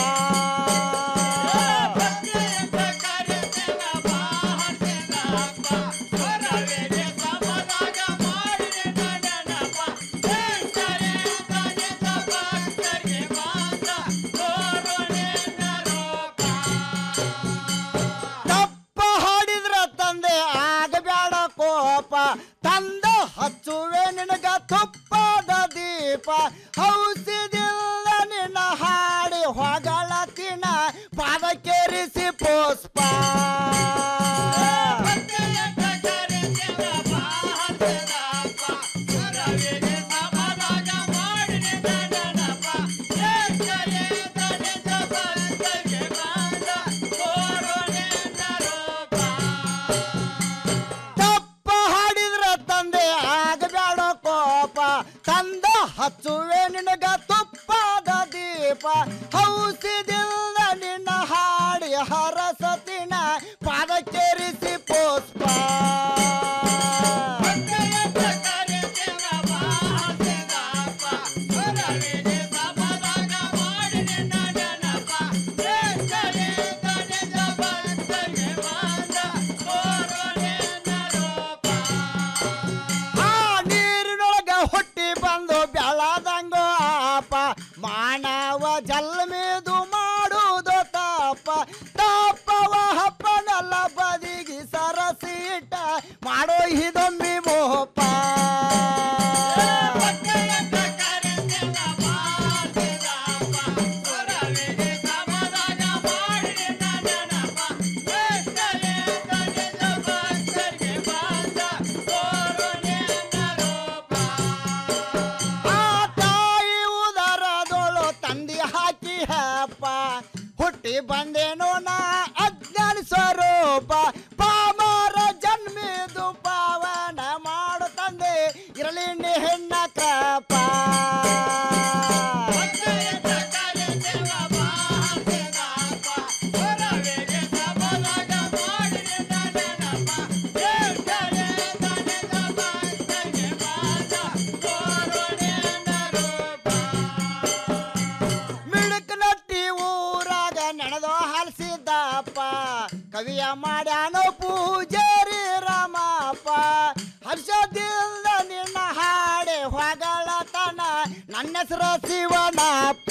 ತಪ್ಪ ಹಾಡಿದ್ರ ತಂದೆ ಆಗಬ್ಯಾಡ ಕೋಪ ತಂದ ಹಚ್ಚುವೆ ನಿನಗ ತುಪ್ಪದ ದೀಪ ಔಷಧಿಲ್ಲ ನಿನ್ನ ಹಾಡಿ ಹೊಗಳತಿನ ಪಾದಕ್ಕೇರಿಸಿ ಪುಷ್ಪ ತಪ್ಪ ಹಾಡಿದ್ರ ತಂದೆ ಆಗಬ್ಯಾಡ ಕೋಪ ತಂದ ಹಚ್ಚುವೆ ನಿನಗ ತುಪ್ಪದ ದೀಪ ಔಷಧಿಲ್ಲ ನಿನ್ನ ಹಾಡಿ ಹರಸತಿನ ಪಾದಕ್ಕೇರಿಸಿ ಪುಷ್ಪ ಆ ನೀರಿನೊಳಗ ಹುಟ್ಟಿ ಬಂದು ಬೆಳದಂಗೋ ಆಪ ಮಾನವ ಜಲ್ಮೇದು ಮಾಡುವುದು ತಾಪ ತಾಪವ ಹಪ್ಪನಲ್ಲ ಬದಿಗಿ ಸರಸೀಟ ಮಾಡೋ ಇದೊಮ್ಮಿ ಮೋಪ ಆ ತಾಯಿ ಉದರದೊಳು ತಂದಿ ಹಾಕಿ ಹಪ್ಪ ಹುಟ್ಟಿ ಬಂದೇನೋ ನಾ ಅಜ್ಞಾನ ಸ್ವರೂಪ ಪಾಮರ ಜನ್ಮಿದು ಪಾವನ ಮಾಡು ತಂದೆ ಇರಲಿ ನಿ ಹೆಣ್ಣ ಕಪ ಮಿಣಕ್ ನಟ್ಟಿ ಊರಾಗ ನೆನೆದೋ ಹಲಸಿದ್ದಪ್ಪ ಕವಿಯ ಮಾಡ್ಯಾನೋ ಪೂಜಾರಿ ರಾಮಪ್ಪ ಹರ್ಷದಿಂದ ನಿನ್ನ ಹಾಡೆ ಹೊಗಳತನ ನನ್ನ ಹೆಸರು ಶಿವನಪ್ಪ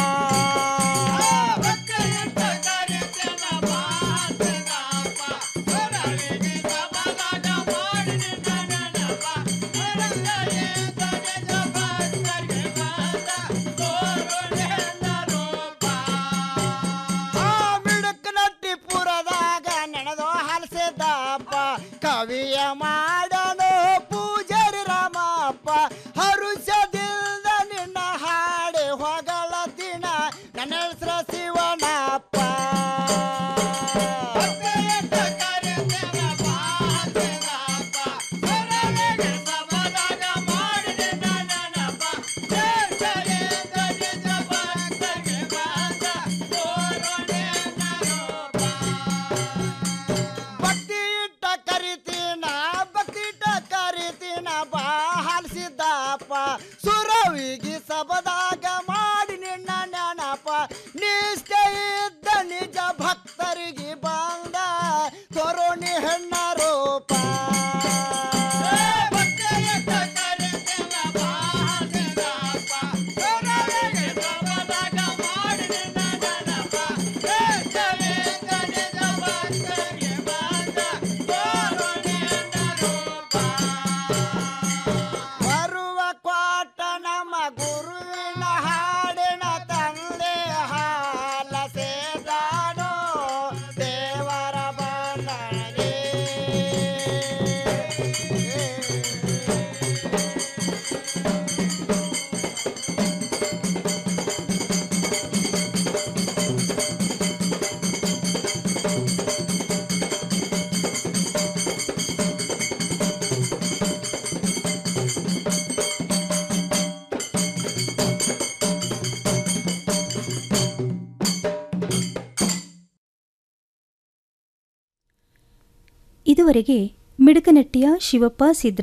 ಆ ಮಿಣಕ್ ನಟ್ಟಿ ಪುರದಾಗ ನೆನೆದೋ ಹಲಸಿದ್ದಪ್ಪ ಕವಿಯ ಮಾಡನು ಪೂಜಾರಿ ರಾಮಪ್ಪ ಹರುಷದಿಂದ ನಿನ್ನ ಹಾಡೆ ಹೊಗಳ ದಿನ ನನ್ನ ಹೆಸರು ಶಿವನಪ್ಪ ಭಕ್ತಿ ಇಟ್ಟ ಕರಿತೀನ ಭಕ್ತಿ ಇಟ್ಟ ಕರಿತೀನ ಬಾ ಹಾಲಿಸಿದ್ದಪ್ಪ ಸುರವಿಗಿ ಸಬದಾಗ ಮಾಡಿ ನಿನ್ನ ನೆನಪ ನಿಷ್ಠೆ ಇದ್ದ ನಿಜ ಭಕ್ತರಿಗೆ ಬಂದ ಕೊರೋನಿ ಹೆಣ್ಣ ರೂಪ ಬರುವ ಕ್ವಾಟ ನಮ್ಮ ಗುರುವಿನ ಹಾಡಿನ ತಂದೆ ಹಾಲ ಸೇದಾನೋ ದೇವರ ಬಂದನೆ ಇದುವರೆಗೆ ಮಿಡಕನಟ್ಟಿಯ ಶಿವಪ್ಪ ಸಿದ್ರ